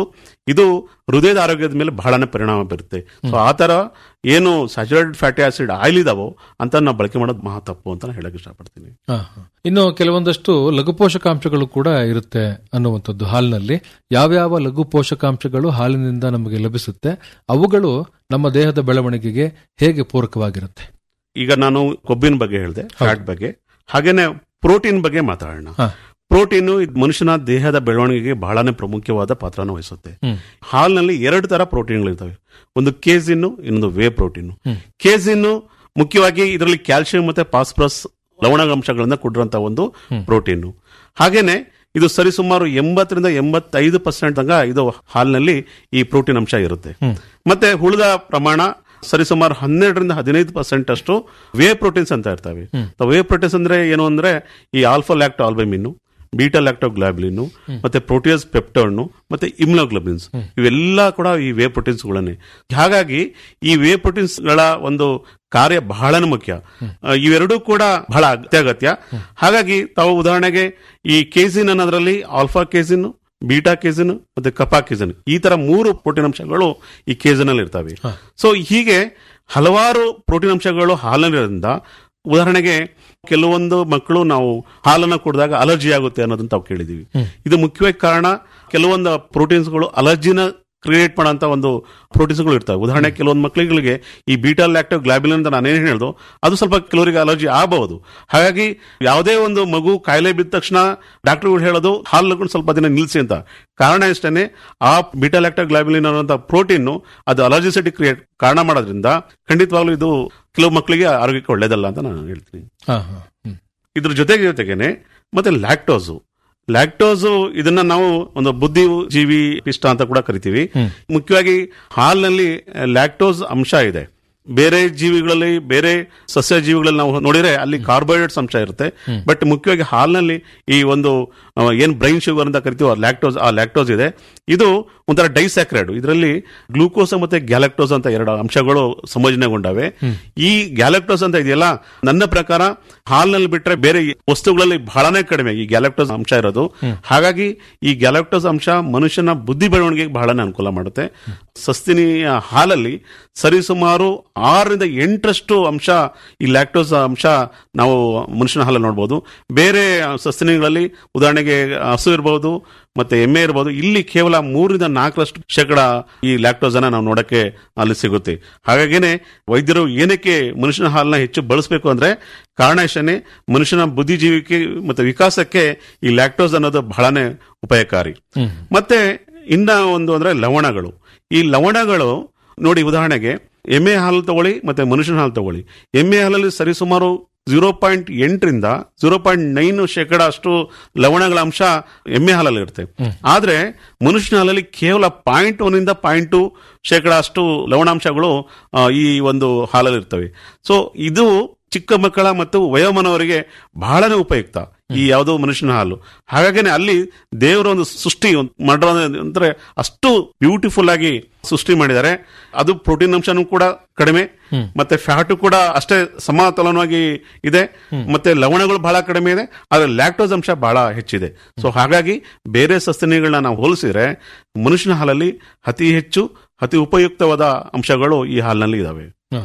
ಇದು ಹೃದಯದ ಆರೋಗ್ಯದ ಮೇಲೆ ಬಹಳನೇ ಪರಿಣಾಮ ಬೀರುತ್ತೆ ಸೊ ಆ ತರ ಏನು ಸ್ಯಾಚುರೇಟೆಡ್ ಫ್ಯಾಟಿ ಆಸಿಡ್ ಆಯಿಲ್ ಇದಾವೋ ಅಂತ ನಾವು ಬಳಕೆ ಮಾಡೋದು ಮಹಾ ತಪ್ಪು ಅಂತ ನಾನು ಹೇಳಕ್ ಇಷ್ಟಪಡ್ತೀನಿ ಹ, ಹ. ಇನ್ನು ಕೆಲವೊಂದಷ್ಟು ಲಘು ಪೋಷಕಾಂಶಗಳು ಕೂಡ ಇರುತ್ತೆ ಅನ್ನುವಂಥದ್ದು ಹಾಲಿನಲ್ಲಿ ಯಾವ್ಯಾವ ಲಘು ಪೋಷಕಾಂಶಗಳು ಹಾಲಿನಿಂದ ನಮಗೆ ಲಭಿಸುತ್ತೆ ಅವುಗಳು ನಮ್ಮ ದೇಹದ ಬೆಳವಣಿಗೆಗೆ ಹೇಗೆ ಪೂರಕವಾಗಿರುತ್ತೆ ಈಗ ನಾನು ಕೊಬ್ಬಿನ ಬಗ್ಗೆ ಹೇಳಿದೆ ಫ್ಯಾಟ್ ಬಗ್ಗೆ ಹಾಗೇನೆ ಪ್ರೋಟೀನ್ ಬಗ್ಗೆ ಮಾತಾಡೋಣ ಹ. ಪ್ರೋಟೀನು ಇದು ಮನುಷ್ಯನ ದೇಹದ ಬೆಳವಣಿಗೆಗೆ ಬಹಳನೇ ಪ್ರಾಮುಖ್ಯವಾದ ಪಾತ್ರನ ವಹಿಸುತ್ತೆ ಹ್ಮ್. ಹಾಲಿನಲ್ಲಿ ಎರಡು ತರ ಪ್ರೋಟೀನ್ಗಳಿರ್ತವೆ ಒಂದು ಕೇಸಿನ್ನು ಇನ್ನೊಂದು ವೇ ಪ್ರೋಟೀನ್ ಹ್ಮ್. ಕೇಸಿನ್ನು ಮುಖ್ಯವಾಗಿ ಇದರಲ್ಲಿ ಕ್ಯಾಲ್ಸಿಯಂ ಮತ್ತೆ ಫಾಸ್ಫರಸ್ ಲವಣಾಂಶಗಳನ್ನ ಕೊಡಿರುವಂತಹ ಒಂದು ಪ್ರೋಟೀನು ಹಾಗೇನೆ ಇದು ಸರಿಸುಮಾರು ಎಂಬತ್ತರಿಂದ ಎಂಬತ್ತೈದು ಪರ್ಸೆಂಟ್ ತನಕ ಇದು ಹಾಲಿನಲ್ಲಿ ಈ ಪ್ರೋಟೀನ್ ಅಂಶ ಇರುತ್ತೆ ಮತ್ತೆ ಉಳಿದ ಪ್ರಮಾಣ ಸರಿಸುಮಾರು ಹನ್ನೆರಡರಿಂದ ಹದಿನೈದು ಪರ್ಸೆಂಟ್ ಅಷ್ಟು ವೇ ಪ್ರೋಟೀನ್ಸ್ ಅಂತ ಇರ್ತವೆ ವೇ ಪ್ರೋಟೀನ್ಸ್ ಅಂದ್ರೆ ಏನು ಅಂದ್ರೆ ಈ alpha lacto albumin beta lacto globulin ಮತ್ತೆ ಪ್ರೋಟಿಯಸ್ ಪೆಪ್ಟೋನ್ ಮತ್ತೆ ಇಮ್ಯುನೋಗ್ಲೋಬಿನ್ಸ್ ಇವೆಲ್ಲ ಕೂಡ ಈ ವೇ ಪ್ರೋಟೀನ್ಸ್ಗಳನ್ನೇ ಹಾಗಾಗಿ ಈ ವೇ ಪ್ರೋಟೀನ್ಸ್ ಗಳ ಒಂದು ಕಾರ್ಯ ಬಹಳನೇ ಮುಖ್ಯ ಆ, ಇವೆರಡೂ ಕೂಡ ಬಹಳ ಅತ್ಯಗತ್ಯ ಹಾಗಾಗಿ ತಾವು ಉದಾಹರಣೆಗೆ ಈ ಕೇಸಿನ್ ಅನ್ನೋದ್ರಲ್ಲಿ ಆಲ್ಫಾ ಕೇಸಿನ್ ಬೀಟಾ ಕೇಸಿನ್ ಮತ್ತೆ ಕಪಾ ಕೇಸಿನ್ ಈ ತರ ಮೂರು ಪ್ರೋಟೀನ್ ಅಂಶಗಳು ಈ ಕೇಸಿನ್ ಅಲ್ಲಿ ಇರ್ತವೆ ಸೊ ಹೀಗೆ ಹಲವಾರು ಪ್ರೋಟೀನ್ ಅಂಶಗಳು ಹಾಲಿನಿರೋದ್ರಿಂದ ಉದಾಹರಣೆಗೆ ಕೆಲವೊಂದು ಮಕ್ಕಳು ನಾವು ಹಾಲನ್ನ ಕುಡಿದಾಗ ಅಲರ್ಜಿ ಆಗುತ್ತೆ ಅನ್ನೋದನ್ನ ತಾವು ಕೇಳಿದೀವಿ ಇದು ಮುಖ್ಯವಾಗಿ ಕಾರಣ ಕೆಲವೊಂದು ಪ್ರೋಟೀನ್ಸ್ಗಳು ಅಲರ್ಜಿನ ಕ್ರಿಯೇಟ್ ಮಾಡೋಂಥ ಒಂದು ಪ್ರೋಟೀನ್ಸ್ಗಳು ಇರ್ತವೆ ಉದಾಹರಣೆ ಕೆಲವೊಂದು ಮಕ್ಕಳುಗಳಿಗೆ ಈ ಬೀಟಾ ಲ್ಯಾಕ್ಟೋ ಗ್ಲಾಬಿಲಿನ್ ಅಂತ ನಾನೇನು ಹೇಳ್ದು ಅದು ಸ್ವಲ್ಪ ಕೆಲವರಿಗೆ ಅಲರ್ಜಿ ಆಗಬಹುದು ಹಾಗಾಗಿ ಯಾವುದೇ ಒಂದು ಮಗು ಕಾಯಿಲೆ ಬಿದ್ದ ತಕ್ಷಣ ಡಾಕ್ಟರ್ಗಳು ಹೇಳೋದು ಹಾಲು ಸ್ವಲ್ಪ ದಿನ ನಿಲ್ಲಿಸಿ ಅಂತ ಕಾರಣ ಇಷ್ಟೇ ಆ ಬೀಟಾ ಲ್ಯಾಕ್ಟೋ ಗ್ಲಾಬಿಲಿನ್ ಅನ್ನುವಂಥ ಪ್ರೋಟೀನ್ ಅದು ಅಲರ್ಜಿಸಿಟಿ ಕ್ರಿಯೇಟ್ ಕಾರಣ ಮಾಡೋದ್ರಿಂದ ಖಂಡಿತವಾಗ್ಲೂ ಇದು ಕೆಲವು ಮಕ್ಕಳಿಗೆ ಆರೋಗ್ಯಕ್ಕೆ ಒಳ್ಳೇದಲ್ಲ ಅಂತ ನಾನು ಹೇಳ್ತೀನಿ ಹ, ಹ. ಹ್ಮ್. ಇದ್ರ ಜೊತೆಗೆ ಜೊತೆಗೇನೆ ಮತ್ತೆ ಲ್ಯಾಕ್ಟೋಸು ಲ್ಯಾಕ್ಟೋಸು ಇದನ್ನ ನಾವು ಒಂದು ಬುದ್ಧಿ ಜೀವಿ ಪಿಷ್ಟ ಅಂತ ಕೂಡ ಕರಿತೀವಿ ಮುಖ್ಯವಾಗಿ ಹಾಲಿನಲ್ಲಿ ಲ್ಯಾಕ್ಟೋಸ್ ಅಂಶ ಇದೆ ಬೇರೆ ಜೀವಿಗಳಲ್ಲಿ ಬೇರೆ ಸಸ್ಯ ಜೀವಿಗಳಲ್ಲಿ ನಾವು ನೋಡಿದ್ರೆ ಅಲ್ಲಿ ಕಾರ್ಬೋಹೈಡ್ರೇಟ್ಸ್ ಅಂಶ ಇರುತ್ತೆ ಬಟ್ ಮುಖ್ಯವಾಗಿ ಹಾಲಿನಲ್ಲಿ ಈ ಒಂದು ಆ, ಏನ್ ಬ್ರೈನ್ ಶುಗರ್ ಅಂತ ಕರಿತೀವಿ ಲ್ಯಾಕ್ಟೋಸ್ ಆ ಲ್ಯಾಕ್ಟೋಸ್ ಇದೆ ಇದು ಒಂಥರ ಡೈಸ್ಯಾಕ್ರೈಡ್ ಇದರಲ್ಲಿ ಗ್ಲೂಕೋಸ್ ಮತ್ತೆ ಗ್ಯಾಲಕ್ಟೋಸ್ ಅಂತ ಎರಡು ಅಂಶಗಳು ಸಂಯೋಜನೆಗೊಂಡವೆ ಈ ಗ್ಯಾಲಕ್ಟೋಸ್ ಅಂತ ಇದೆಯಲ್ಲ ನನ್ನ ಪ್ರಕಾರ ಹಾಲಿನಲ್ಲಿ ಬಿಟ್ರೆ ಬೇರೆ ವಸ್ತುಗಳಲ್ಲಿ ಬಹಳನೇ ಕಡಿಮೆ ಈ ಗ್ಯಾಲಕ್ಟೋಸ್ ಅಂಶ ಇರೋದು ಹಾಗಾಗಿ ಈ ಗ್ಯಾಲಕ್ಟೋಸ್ ಅಂಶ ಮನುಷ್ಯನ ಬುದ್ಧಿ ಬೆಳವಣಿಗೆಗೆ ಬಹಳನೇ ಅನುಕೂಲ ಮಾಡುತ್ತೆ ಸಸ್ತಿನಿಯ ಹಾಲಲ್ಲಿ ಸರಿಸುಮಾರು ಆರರಿಂದ ಎಂಟರಷ್ಟು ಅಂಶ ಈ ಲ್ಯಾಕ್ಟೋಸ್ ಅಂಶ ನಾವು ಮನುಷ್ಯನ ಹಾಲಲ್ಲಿ ನೋಡಬಹುದು ಬೇರೆ ಸಸ್ತನಿಗಳಲ್ಲಿ ಉದಾಹರಣೆಗೆ ಹಸು ಇರಬಹುದು ಮತ್ತೆ ಎಮ್ಮೆ ಇರಬಹುದು ಇಲ್ಲಿ ಕೇವಲ ಮೂರರಿಂದ ನಾಲ್ಕರಷ್ಟು ಶೇಕಡ ಈ ಲ್ಯಾಕ್ಟೋಸ್ ಅನ್ನ ನಾವು ನೋಡಕ್ಕೆ ಅಲ್ಲಿ ಸಿಗುತ್ತೆ ಹಾಗಾಗಿನೇ ವೈದ್ಯರು ಏನಕ್ಕೆ ಮನುಷ್ಯನ ಹಾಲನ್ನ ಹೆಚ್ಚು ಬಳಸಬೇಕು ಅಂದ್ರೆ ಕಾರಣ ಇಷ್ಟೇ ಮನುಷ್ಯನ ಬುದ್ಧಿಜೀವಿಕೆ ಮತ್ತೆ ವಿಕಾಸಕ್ಕೆ ಈ ಲ್ಯಾಕ್ಟೋಸ್ ಅನ್ನೋದು ಬಹಳನೇ ಉಪಾಯಕಾರಿ ಮತ್ತೆ ಇನ್ನ ಒಂದು ಅಂದ್ರೆ ಲವಣಗಳು ಈ ಲವಣಗಳು ನೋಡಿ ಉದಾಹರಣೆಗೆ ಎಮ್ಮೆ ಹಾಲು ತಗೊಳ್ಳಿ ಮತ್ತೆ ಮನುಷ್ಯನ ಹಾಲು ತಗೊಳ್ಳಿ ಎಮ್ಮೆ ಹಾಲಲ್ಲಿ ಸರಿಸುಮಾರು ಜೀರೋ ಪಾಯಿಂಟ್ ಎಂಟರಿಂದ ಜೀರೋ ಪಾಯಿಂಟ್ ನೈನ್ ಶೇಕಡ ಅಷ್ಟು ಲವಣಗಳ ಅಂಶ ಎಮ್ಮೆ ಹಾಲಲ್ಲಿ ಇರುತ್ತೆ ಆದ್ರೆ ಮನುಷ್ಯನ ಹಾಲಲ್ಲಿ ಕೇವಲ ಪಾಯಿಂಟ್ ಒನ್ ಇಂದ ಪಾಯಿಂಟ್ ಟು ಶೇಕಡ ಅಷ್ಟು ಲವಣಾಂಶಗಳು ಆ, ಈ ಒಂದು ಹಾಲಲ್ಲಿ ಇರ್ತವೆ ಸೊ ಇದು ಚಿಕ್ಕ ಮಕ್ಕಳ ಮತ್ತು ವಯೋಮಾನವರಿಗೆ ಬಹಳನೇ ಉಪಯುಕ್ತ ಈ ಯಾವುದೋ ಮನುಷ್ಯನ ಹಾಲು ಹಾಗಾಗಿನೇ ಅಲ್ಲಿ ದೇವರ ಒಂದು ಸೃಷ್ಟಿ ಒಂದು ಮಾಡೋ ಅಂದ್ರೆ ಅಷ್ಟು ಬ್ಯೂಟಿಫುಲ್ ಆಗಿ ಸೃಷ್ಟಿ ಮಾಡಿದ್ದಾರೆ ಅದು ಪ್ರೋಟೀನ್ ಅಂಶನೂ ಕೂಡ ಕಡಿಮೆ ಮತ್ತೆ ಫ್ಯಾಟು ಕೂಡ ಅಷ್ಟೇ ಸಮತೋಲನವಾಗಿ ಇದೆ ಮತ್ತೆ ಲವಣಗಳು ಬಹಳ ಕಡಿಮೆ ಇದೆ ಆದ್ರೆ ಲ್ಯಾಕ್ಟೋಸ್ ಅಂಶ ಬಹಳ ಹೆಚ್ಚಿದೆ ಸೊ ಹಾಗಾಗಿ ಬೇರೆ ಸಸ್ತನಿಗಳನ್ನ ನಾವು ಹೋಲಿಸಿದ್ರೆ ಮನುಷ್ಯನ ಹಾಲಲ್ಲಿ ಅತಿ ಹೆಚ್ಚು ಅತಿ ಉಪಯುಕ್ತವಾದ ಅಂಶಗಳು ಈ ಹಾಲಿನಲ್ಲಿ ಇದಾವೆ ಹ,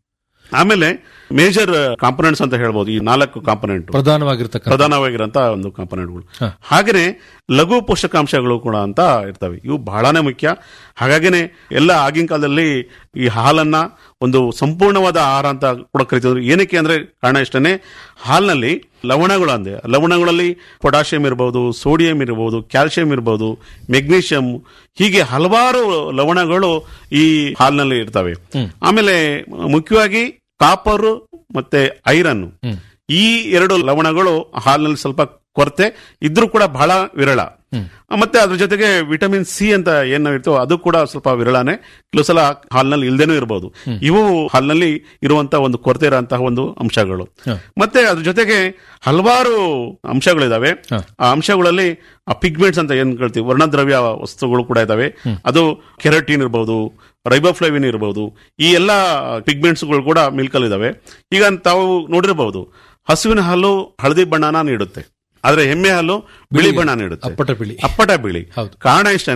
ಆಮೇಲೆ ಮೇಜರ್ ಕಾಂಪೊನೆಂಟ್ಸ್ ಅಂತ ಹೇಳ್ಬೋದು ಈ ನಾಲ್ಕು ಕಾಂಪೊನೆಂಟ್ ಪ್ರಧಾನವಾಗಿರ್ತಕ್ಕಂಥ ಪ್ರಧಾನವಾಗಿರಂತ ಒಂದು ಕಾಂಪೊನೆಂಟ್ಗಳು ಹಾಗೇನೆ ಲಘು ಪೋಷಕಾಂಶಗಳು ಕೂಡ ಅಂತ ಇರ್ತವೆ ಇವು ಬಹಳನೇ ಮುಖ್ಯ ಹಾಗಾಗಿನೇ ಎಲ್ಲ ಆಗಿನ ಕಾಲದಲ್ಲಿ ಈ ಹಾಲನ್ನ ಒಂದು ಸಂಪೂರ್ಣವಾದ ಆಹಾರ ಅಂತ ಕೂಡ ಕರಿತಿದ್ರು ಏನಕ್ಕೆ ಅಂದ್ರೆ ಕಾರಣ ಇಷ್ಟನೇ ಹಾಲಿನಲ್ಲಿ ಲವಣಗಳು ಅಂದೆ ಲವಣಗಳಲ್ಲಿ ಪೊಟ್ಯಾಷಿಯಂ ಇರಬಹುದು ಸೋಡಿಯಂ ಇರಬಹುದು ಕ್ಯಾಲ್ಸಿಯಂ ಇರಬಹುದು ಮೆಗ್ನೀಷಿಯಂ ಹೀಗೆ ಹಲವಾರು ಲವಣಗಳು ಈ ಹಾಲಿನಲ್ಲಿ ಇರ್ತವೆ ಆಮೇಲೆ ಮುಖ್ಯವಾಗಿ ಕಾಪರ್ ಮತ್ತೆ ಐರನ್ ಈ ಎರಡು ಲವಣಗಳು ಹಾಲಿನಲ್ಲಿ ಸ್ವಲ್ಪ ಕೊರತೆ ಇದ್ರೂ ಕೂಡ ಬಹಳ ವಿರಳ ಮತ್ತೆ ಅದ್ರ ಜೊತೆಗೆ ವಿಟಮಿನ್ ಸಿ ಅಂತ ಏನು ಇರ್ತೋ ಅದು ಕೂಡ ಸ್ವಲ್ಪ ವಿರಳನೆ ಕೆಲವು ಸಲ ಹಾಲಿನಲ್ಲಿ ಇಲ್ದೇನೂ ಇರಬಹುದು ಇವು ಹಾಲಿನಲ್ಲಿ ಇರುವಂತ ಒಂದು ಕೊರತೆ ಇರುವಂತಹ ಒಂದು ಅಂಶಗಳು ಮತ್ತೆ ಅದ್ರ ಜೊತೆಗೆ ಹಲವಾರು ಅಂಶಗಳಿದಾವೆ ಆ ಅಂಶಗಳಲ್ಲಿ ಆ ಪಿಗ್ಮೆಂಟ್ಸ್ ಅಂತ ಏನ್ ಹೇಳ್ತೀವಿ ವರ್ಣದ್ರವ್ಯ ವಸ್ತುಗಳು ಕೂಡ ಇದಾವೆ ಅದು ಕೆರಟಿನ್ ಇರಬಹುದು ರೈಬೋಫ್ಲವಿನ್ ಇರಬಹುದು ಈ ಎಲ್ಲ ಪಿಗ್ಮೆಂಟ್ಸ್ಗಳು ಕೂಡ ಮಿಲ್ಕಲ್ ಇದಾವೆ ಈಗ ತಾವು ನೋಡಿರಬಹುದು ಹಸುವಿನ ಹಾಲು ಹಳದಿ ಬಣ್ಣನ ನೀಡುತ್ತೆ ಆದ್ರೆ ಎಮ್ಮೆ ಹಾಲು ಬಿಳಿ ಬಣ್ಣ ನೀಡುತ್ತೆ ಅಪ್ಪಟ ಬಿಳಿ ಅಪ್ಪಟ ಬಿಳಿ ಕಾರಣ ಇಷ್ಟನೇ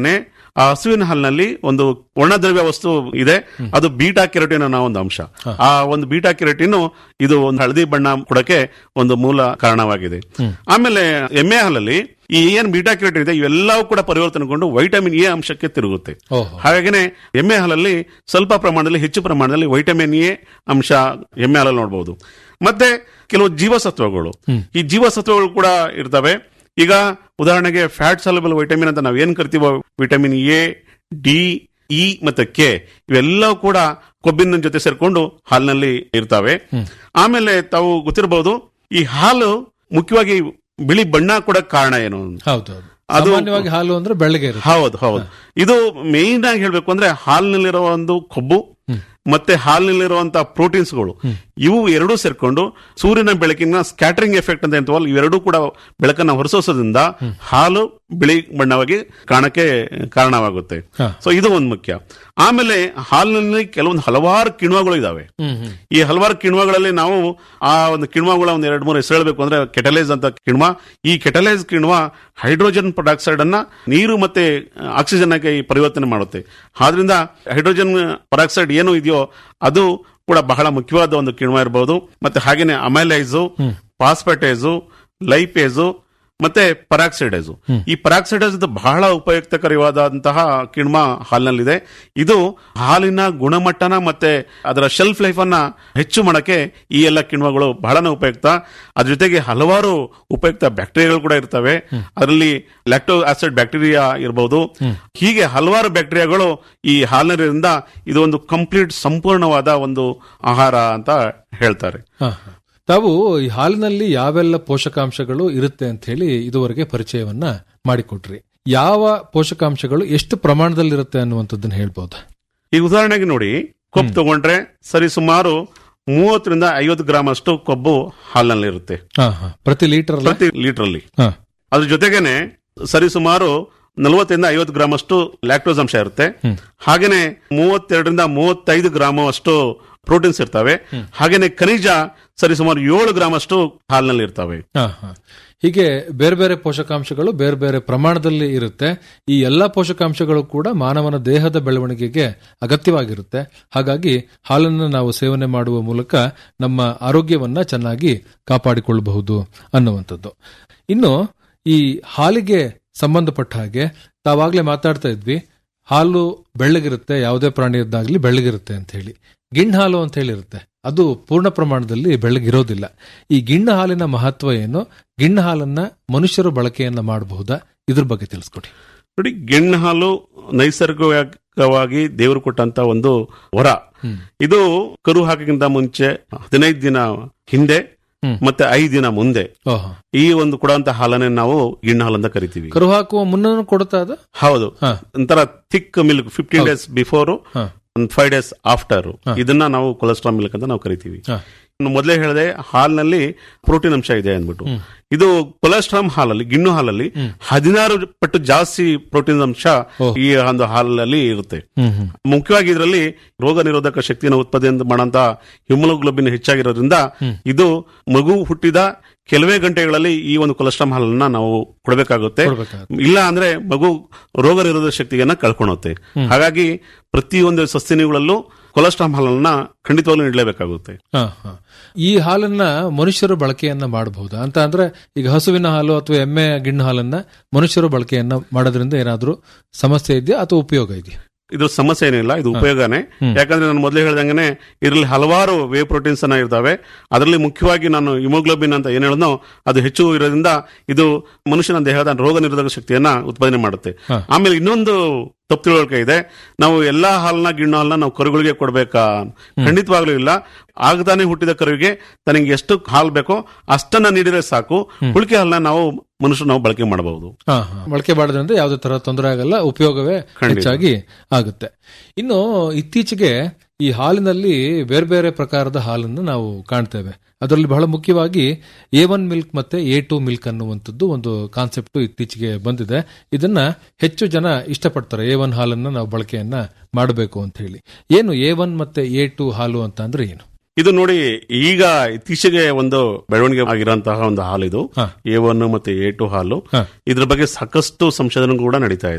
ಆ ಹಸುವಿನ ಹಾಲಿನಲ್ಲಿ ಒಂದು ವರ್ಣದ್ರವ್ಯ ವಸ್ತು ಇದೆ ಅದು ಬೀಟಾ ಕೆರಟಿನ್ ಅನ್ನೋ ಒಂದು ಅಂಶ ಆ ಒಂದು ಬೀಟಾ ಕೆರಟಿನ್ ಇದು ಒಂದು ಹಳದಿ ಬಣ್ಣ ಕೊಡಕ್ಕೆ ಒಂದು ಮೂಲ ಕಾರಣವಾಗಿದೆ ಆಮೇಲೆ ಎಮ್ಮೆ ಹಾಲಲ್ಲಿ ಈ ಏನ್ ಬೀಟಾ ಕೆರಟಿನ್ ಇದೆ ಇವೆಲ್ಲವೂ ಕೂಡ ಪರಿವರ್ತನೆಗೊಂಡು ವೈಟಮಿನ್ ಎ ಅಂಶಕ್ಕೆ ತಿರುಗುತ್ತೆ ಓಹೋ. ಹಾಗಾಗಿನೇ ಎಮ್ಮೆ ಹಾಲಲ್ಲಿ ಸ್ವಲ್ಪ ಪ್ರಮಾಣದಲ್ಲಿ ಹೆಚ್ಚು ಪ್ರಮಾಣದಲ್ಲಿ ವೈಟಮಿನ್ ಎ ಅಂಶ ಎಮ್ಮೆ ಹಾಲಲ್ಲಿ ನೋಡಬಹುದು ಮತ್ತೆ ಕೆಲವು ಜೀವಸತ್ವಗಳು ಈ ಜೀವಸತ್ವಗಳು ಕೂಡ ಇರ್ತವೆ ಈಗ ಉದಾಹರಣೆಗೆ ಫ್ಯಾಟ್ ಸಾಲಬಲ್ ವೈಟಮಿನ್ ಅಂತ ನಾವು ಏನ್ ಕರಿತೀವೋ ವಿಟಮಿನ್ ಎ ಡಿ ಇ ಮತ್ತೆ ಕೆ ಇವೆಲ್ಲವೂ ಕೂಡ ಕೊಬ್ಬಿನ ಜೊತೆ ಸೇರ್ಕೊಂಡು ಹಾಲಿನಲ್ಲಿ ಇರ್ತವೆ ಆಮೇಲೆ ತಾವು ಗೊತ್ತಿರಬಹುದು ಈ ಹಾಲು ಮುಖ್ಯವಾಗಿ ಬಿಳಿ ಬಣ್ಣ ಕೂಡ ಕಾರಣ ಏನು ಹೌದು ಅದು ಸಾಮಾನ್ಯವಾಗಿ ಹಾಲು ಅಂದ್ರೆ ಬೆಳ್ಳಗೆ ಇರುತ್ತೆ ಹೌದು ಹೌದು ಇದು ಮೇನ್ ಆಗಿ ಹೇಳ್ಬೇಕು ಅಂದ್ರೆ ಹಾಲಿನಲ್ಲಿರುವ ಒಂದು ಕೊಬ್ಬು ಮತ್ತೆ ಹಾಲಿನಲ್ಲಿರುವಂತಹ ಪ್ರೋಟೀನ್ಸ್ಗಳು ಇವು ಎರಡೂ ಸೇರ್ಕೊಂಡು ಸೂರ್ಯನ ಬೆಳಕಿನ ಸ್ಕ್ಯಾಟರಿಂಗ್ ಎಫೆಕ್ಟ್ ಅಂತ ಹೇಳ್ತೀವಲ್ಲ ಇವೆರಡೂ ಕೂಡ ಬೆಳಕನ್ನ ಹೊರಸೋಸೋದ್ರಿಂದ ಹಾಲು ಬಿಳಿ ಬಣ್ಣವಾಗಿ ಕಾಣಕ್ಕೆ ಕಾರಣವಾಗುತ್ತೆ ಸೊ ಇದು ಒಂದು ಮುಖ್ಯ ಆಮೇಲೆ ಹಾಲಿನಲ್ಲಿ ಕೆಲವೊಂದು ಹಲವಾರು ಕಿಣ್ವಗಳು ಇದಾವೆ ಈ ಹಲವಾರು ಕಿಣ್ವಗಳಲ್ಲಿ ನಾವು ಆ ಒಂದು ಕಿಣ್ವಗಳ ಒಂದು ಎರಡು ಮೂರು ಹೆಸರು ಹೇಳಬೇಕು ಅಂದ್ರೆ ಕೆಟಲೈಸ್ ಅಂತ ಕಿಣ್ವ ಈ ಕೆಟಲೈಸ್ ಕಿಣ್ವ ಹೈಡ್ರೋಜನ್ ಪರಾಕ್ಸೈಡ್ ಅನ್ನ ನೀರು ಮತ್ತೆ ಆಕ್ಸಿಜನ್ ಆಗಿ ಪರಿವರ್ತನೆ ಮಾಡುತ್ತೆ ಆದ್ರಿಂದ ಹೈಡ್ರೋಜನ್ ಪರಾಕ್ಸೈಡ್ ಏನು ಇದೆಯೋ ಅದು ಕೂಡ ಬಹಳ ಮುಖ್ಯವಾದ ಒಂದು ಕಿಣ್ವ ಇರಬಹುದು ಮತ್ತೆ ಹಾಗೇನೆ ಅಮೈಲೈಸು ಪಾಸ್ಪಟೈಸು ಲೈಪೇಸು ಮತ್ತೆ ಪರಾಕ್ಸೈಡೈಸು ಈ ಪರಾಕ್ಸೈಡೈಸ್ ಬಹಳ ಉಪಯುಕ್ತಕರವಾದಂತಹ ಕಿಣ್ವ ಹಾಲಿನಲ್ಲಿದೆ ಇದು ಹಾಲಿನ ಗುಣಮಟ್ಟನ ಮತ್ತೆ ಅದರ ಶೆಲ್ಫ್ ಲೈಫ್ ಅನ್ನ ಹೆಚ್ಚು ಮಾಡಕ್ಕೆ ಈ ಎಲ್ಲ ಕಿಣ್ವಗಳು ಬಹಳನೇ ಉಪಯುಕ್ತ ಅದ್ರ ಜೊತೆಗೆ ಹಲವಾರು ಉಪಯುಕ್ತ ಬ್ಯಾಕ್ಟೀರಿಯಾಗಳು ಕೂಡ ಇರ್ತವೆ ಅದರಲ್ಲಿ ಲ್ಯಾಕ್ಟೋ ಆಸಿಡ್ ಬ್ಯಾಕ್ಟೀರಿಯಾ ಇರಬಹುದು ಹೀಗೆ ಹಲವಾರು ಬ್ಯಾಕ್ಟೀರಿಯಾಗಳು ಈ ಹಾಲಿನಿಂದ ಇದು ಒಂದು ಕಂಪ್ಲೀಟ್ ಸಂಪೂರ್ಣವಾದ ಒಂದು ಆಹಾರ ಅಂತ ಹೇಳ್ತಾರೆ ಹ, ಹ. ತಾವು ಈ ಹಾಲಿನಲ್ಲಿ ಯಾವೆಲ್ಲ ಪೋಷಕಾಂಶಗಳು ಇರುತ್ತೆ ಅಂತ ಹೇಳಿ ಇದುವರೆಗೆ ಪರಿಚಯವನ್ನ ಮಾಡಿಕೊಟ್ರಿ ಯಾವ ಪೋಷಕಾಂಶಗಳು ಎಷ್ಟು ಪ್ರಮಾಣದಲ್ಲಿರುತ್ತೆ ಅನ್ನುವಂಥದ್ದನ್ನ ಹೇಳ್ಬೋದಾ ಈಗ ಉದಾಹರಣೆಗೆ ನೋಡಿ ಕೊಬ್ಬು ತಗೊಂಡ್ರೆ ಸರಿ ಸುಮಾರು ಮೂವತ್ತರಿಂದ ಐವತ್ತು ಗ್ರಾಮ್ ಅಷ್ಟು ಕೊಬ್ಬು ಹಾಲಿನಲ್ಲಿ ಇರುತ್ತೆ ಹ, ಹ. ಪ್ರತಿ ಲೀಟರ್ ಪ್ರತಿ ಲೀಟರ್ ಅಲ್ಲಿ ಹ. ಅದ್ರ ಜೊತೆಗೇನೆ ಸರಿ ಸುಮಾರು ನಲವತ್ತರಿಂದ ಐವತ್ತು ಗ್ರಾಮ್ ಅಷ್ಟು ಲ್ಯಾಕ್ಟೋಸ್ ಅಂಶ ಇರುತ್ತೆ ಹಾಗೇನೆ ಮೂವತ್ತೆರಡರಿಂದ ಮೂವತ್ತೈದು ಗ್ರಾಮ್ ಅಷ್ಟು ಪ್ರೋಟೀನ್ಸ್ ಇರ್ತವೆ ಹಾಗೇನೆ ಖನಿಜ ಸರಿ ಸುಮಾರು ಏಳು ಗ್ರಾಮ್ ಅಷ್ಟು ಹಾಲಿನಲ್ಲಿ ಇರ್ತವೆ ಹ, ಹ. ಹೀಗೆ ಬೇರೆ ಬೇರೆ ಪೋಷಕಾಂಶಗಳು ಬೇರೆ ಬೇರೆ ಪ್ರಮಾಣದಲ್ಲಿ ಇರುತ್ತೆ ಈ ಎಲ್ಲಾ ಪೋಷಕಾಂಶಗಳು ಕೂಡ ಮಾನವನ ದೇಹದ ಬೆಳವಣಿಗೆಗೆ ಅಗತ್ಯವಾಗಿರುತ್ತೆ ಹಾಗಾಗಿ ಹಾಲನ್ನು ನಾವು ಸೇವನೆ ಮಾಡುವ ಮೂಲಕ ನಮ್ಮ ಆರೋಗ್ಯವನ್ನ ಚೆನ್ನಾಗಿ ಕಾಪಾಡಿಕೊಳ್ಳಬಹುದು ಅನ್ನುವಂಥದ್ದು ಇನ್ನು ಈ ಹಾಲಿಗೆ ಸಂಬಂಧಪಟ್ಟ ಹಾಗೆ ತಾವಾಗ್ಲೇ ಮಾತಾಡ್ತಾ ಇದ್ವಿ ಹಾಲು ಬೆಳ್ಳಗಿರುತ್ತೆ ಯಾವುದೇ ಪ್ರಾಣಿಯದ್ದಾಗ್ಲಿ ಬೆಳ್ಳಗಿರುತ್ತೆ ಅಂತ ಹೇಳಿ ಗಿಣ್ಣ ಹಾಲು ಅಂತ ಹೇಳಿರುತ್ತೆ ಅದು ಪೂರ್ಣ ಪ್ರಮಾಣದಲ್ಲಿ ಬೆಳ್ಳಗಿರೋದಿಲ್ಲ ಈ ಗಿಣ್ಣ ಹಾಲಿನ ಮಹತ್ವ ಏನು ಗಿಣ್ಣ ಹಾಲನ್ನ ಮನುಷ್ಯರು ಬಳಕೆಯನ್ನ ಮಾಡಬಹುದಾ ಇದ್ರ ಬಗ್ಗೆ ತಿಳಿಸ್ಕೊಡಿ ನೋಡಿ ಗೆಣ್ಣು ಹಾಲು ನೈಸರ್ಗಿಕವಾಗಿ ದೇವರು ಕೊಟ್ಟಂತ ಒಂದು ವರ ಇದು ಕರು ಹಾಕಿಗಿಂತ ಮುಂಚೆ ಹದಿನೈದು ದಿನ ಹಿಂದೆ ಮತ್ತೆ ಐದು ದಿನ ಮುಂದೆ ಓಹೋ ಈ ಒಂದು ಕೊಡುವಂತ ಹಾಲನ್ನೇ ನಾವು ಗಿಣ್ಣ ಹಾಲು ಅಂತ ಕರಿತೀವಿ ಕರು ಹಾಕುವ ಮುನ್ನ ಕೊಡುತ್ತಾ ಅದು ಹೌದು ಒಂಥರ thick milk fifteen days before ಒಂದು ಫೈವ್ ಡೇಸ್ ಆಫ್ಟರ್ ಇದನ್ನ ನಾವು ಕೊಲೆಸ್ಟ್ರಾಲ್ ಮಿಲ್ಕ್ ಅಂತ ನಾವು ಕರಿತೀವಿ ನಾನು ಮೊದಲೇ ಹೇಳಿದೆ ಹಾಲಿನಲ್ಲಿ ಪ್ರೋಟೀನ್ ಅಂಶ ಇದೆ ಅಂದ್ಬಿಟ್ಟು ಇದು ಕೊಲೆಸ್ಟ್ರಾಮ್ ಹಾಲಲ್ಲಿ ಗಿಣ್ಣು ಹಾಲಲ್ಲಿ ಹದಿನಾರು ಪಟ್ಟು ಜಾಸ್ತಿ ಪ್ರೋಟೀನ್ ಅಂಶ ಈ ಒಂದು ಹಾಲಲ್ಲಿ ಇರುತ್ತೆ ಮುಖ್ಯವಾಗಿ ಇದರಲ್ಲಿ ರೋಗ ನಿರೋಧಕ ಶಕ್ತಿಯನ್ನು ಉತ್ಪಾದನೆ ಮಾಡಂತ ಹಿಮೋಗ್ಲೋಬಿನ್ ಹೆಚ್ಚಾಗಿರೋದ್ರಿಂದ ಇದು ಮಗು ಹುಟ್ಟಿದ ಕೆಲವೇ ಗಂಟೆಗಳಲ್ಲಿ ಈ ಒಂದು ಕೊಲೆಸ್ಟ್ರಾಮ್ ಹಾಲನ್ನ ನಾವು ಕೊಡಬೇಕಾಗುತ್ತೆ ಇಲ್ಲ ಅಂದ್ರೆ ಮಗು ರೋಗ ನಿರೋಧಕ ಶಕ್ತಿಯನ್ನ ಕಳ್ಕೊಳುತ್ತೆ ಹಾಗಾಗಿ ಪ್ರತಿಯೊಂದು ಸಸ್ತಿನಿಗಳಲ್ಲೂ ಕೊಲೆಸ್ಟ್ರಾಮ್ ಹಾಲನ್ನ ಖಂಡಿತವಾಗ್ಲೂ ನೀಡಲೇಬೇಕಾಗುತ್ತೆ ಹ, ಹ. ಈ ಹಾಲನ್ನ ಮನುಷ್ಯರು ಬಳಕೆಯನ್ನ ಮಾಡಬಹುದಾ ಅಂತ ಅಂದ್ರೆ ಈಗ ಹಸುವಿನ ಹಾಲು ಅಥವಾ ಎಮ್ಮೆ ಗಿಣ್ಣು ಹಾಲನ್ನ ಮನುಷ್ಯರು ಬಳಕೆಯನ್ನ ಮಾಡೋದ್ರಿಂದ ಏನಾದ್ರೂ ಸಮಸ್ಯೆ ಇದೆಯಾ ಅಥವಾ ಉಪಯೋಗ ಇದೆಯಾ ಇದು ಸಮಸ್ಯೆ ಏನಿಲ್ಲ ಇದು ಉಪಯೋಗನೇ ಯಾಕಂದ್ರೆ ನಾನು ಮೊದಲೇ ಹೇಳ್ದಂಗೆ ಇದರಲ್ಲಿ ಹಲವಾರು ವೇ ಪ್ರೋಟೀನ್ಸ್ ಅನ್ನ ಇರ್ತವೆ ಅದರಲ್ಲಿ ಮುಖ್ಯವಾಗಿ ನಾನು ಹಿಮೋಗ್ಲೋಬಿನ್ ಅಂತ ಏನ್ ಹೇಳಿದ್ನೋ ಅದು ಹೆಚ್ಚು ಇರೋದ್ರಿಂದ ಇದು ಮನುಷ್ಯನ ದೇಹದ ರೋಗ ನಿರೋಧಕ ಶಕ್ತಿಯನ್ನ ಉತ್ಪಾದನೆ ಮಾಡುತ್ತೆ ಆಮೇಲೆ ಇನ್ನೊಂದು ತಪ್ಪು ತಿಳುವಳಿಕೆ ಇದೆ ನಾವು ಎಲ್ಲಾ ಹಾಲನ್ನ ಗಿಣ್ಣು ಹಾಲನ್ನ ನಾವು ಕರುಗಳಿಗೆ ಕೊಡ್ಬೇಕಾ ಖಂಡಿತವಾಗ್ಲೂ ಇಲ್ಲ ಆಗತಾನೆ ಹುಟ್ಟಿದ ಕರುವಿಗೆ ತನಗೆ ಎಷ್ಟು ಹಾಲು ಬೇಕೋ ಅಷ್ಟನ್ನ ನೀಡಿದ್ರೆ ಸಾಕು ಉಳಿಕೆ ಹಾಲನ್ನ ನಾವು ಮನುಷ್ಯರು ನಾವು ಬಳಕೆ ಮಾಡಬಹುದು ಹ, ಹ. ಬಳಕೆ ಮಾಡೋದ್ರಿಂದ ಯಾವುದೇ ತರ ತೊಂದರೆ ಆಗಲ್ಲ ಉಪಯೋಗವೇ ಖಂಡಿತ. ಹೆಚ್ಚಾಗಿ ಆಗುತ್ತೆ ಇನ್ನು ಇತ್ತೀಚೆಗೆ ಈ ಹಾಲಿನಲ್ಲಿ ಬೇರೆ ಬೇರೆ ಪ್ರಕಾರದ ಹಾಲನ್ನು ನಾವು ಕಾಣ್ತೇವೆ ಅದರಲ್ಲಿ ಬಹಳ ಮುಖ್ಯವಾಗಿ ಎ ಒನ್ ಮಿಲ್ಕ್ ಮತ್ತೆ ಎ ಟು ಮಿಲ್ಕ್ ಅನ್ನುವಂಥದ್ದು ಒಂದು ಕಾನ್ಸೆಪ್ಟ್ ಇತ್ತೀಚೆಗೆ ಬಂದಿದೆ ಇದನ್ನ ಹೆಚ್ಚು ಜನ ಇಷ್ಟಪಡ್ತಾರೆ ಎ ಒನ್ ಹಾಲನ್ನ ನಾವು ಬಳಕೆಯನ್ನ ಮಾಡಬೇಕು ಅಂತ ಹೇಳಿ ಏನು ಎ ಒನ್ ಮತ್ತೆ ಎ ಟು ಹಾಲು ಅಂತ ಅಂದ್ರೆ ಏನು ಇದು ನೋಡಿ ಈಗ ಇತ್ತೀಚೆಗೆ ಒಂದು ಬೆಳವಣಿಗೆ ಆಗಿರುವಂತಹ ಒಂದು ಹಾಲು ಇದು ಎ ಒನ್ ಮತ್ತೆ ಎ ಟು ಹಾಲು ಇದ್ರ ಬಗ್ಗೆ ಸಾಕಷ್ಟು ಸಂಶೋಧನೆ ಕೂಡ ನಡೀತಾ ಇದೆ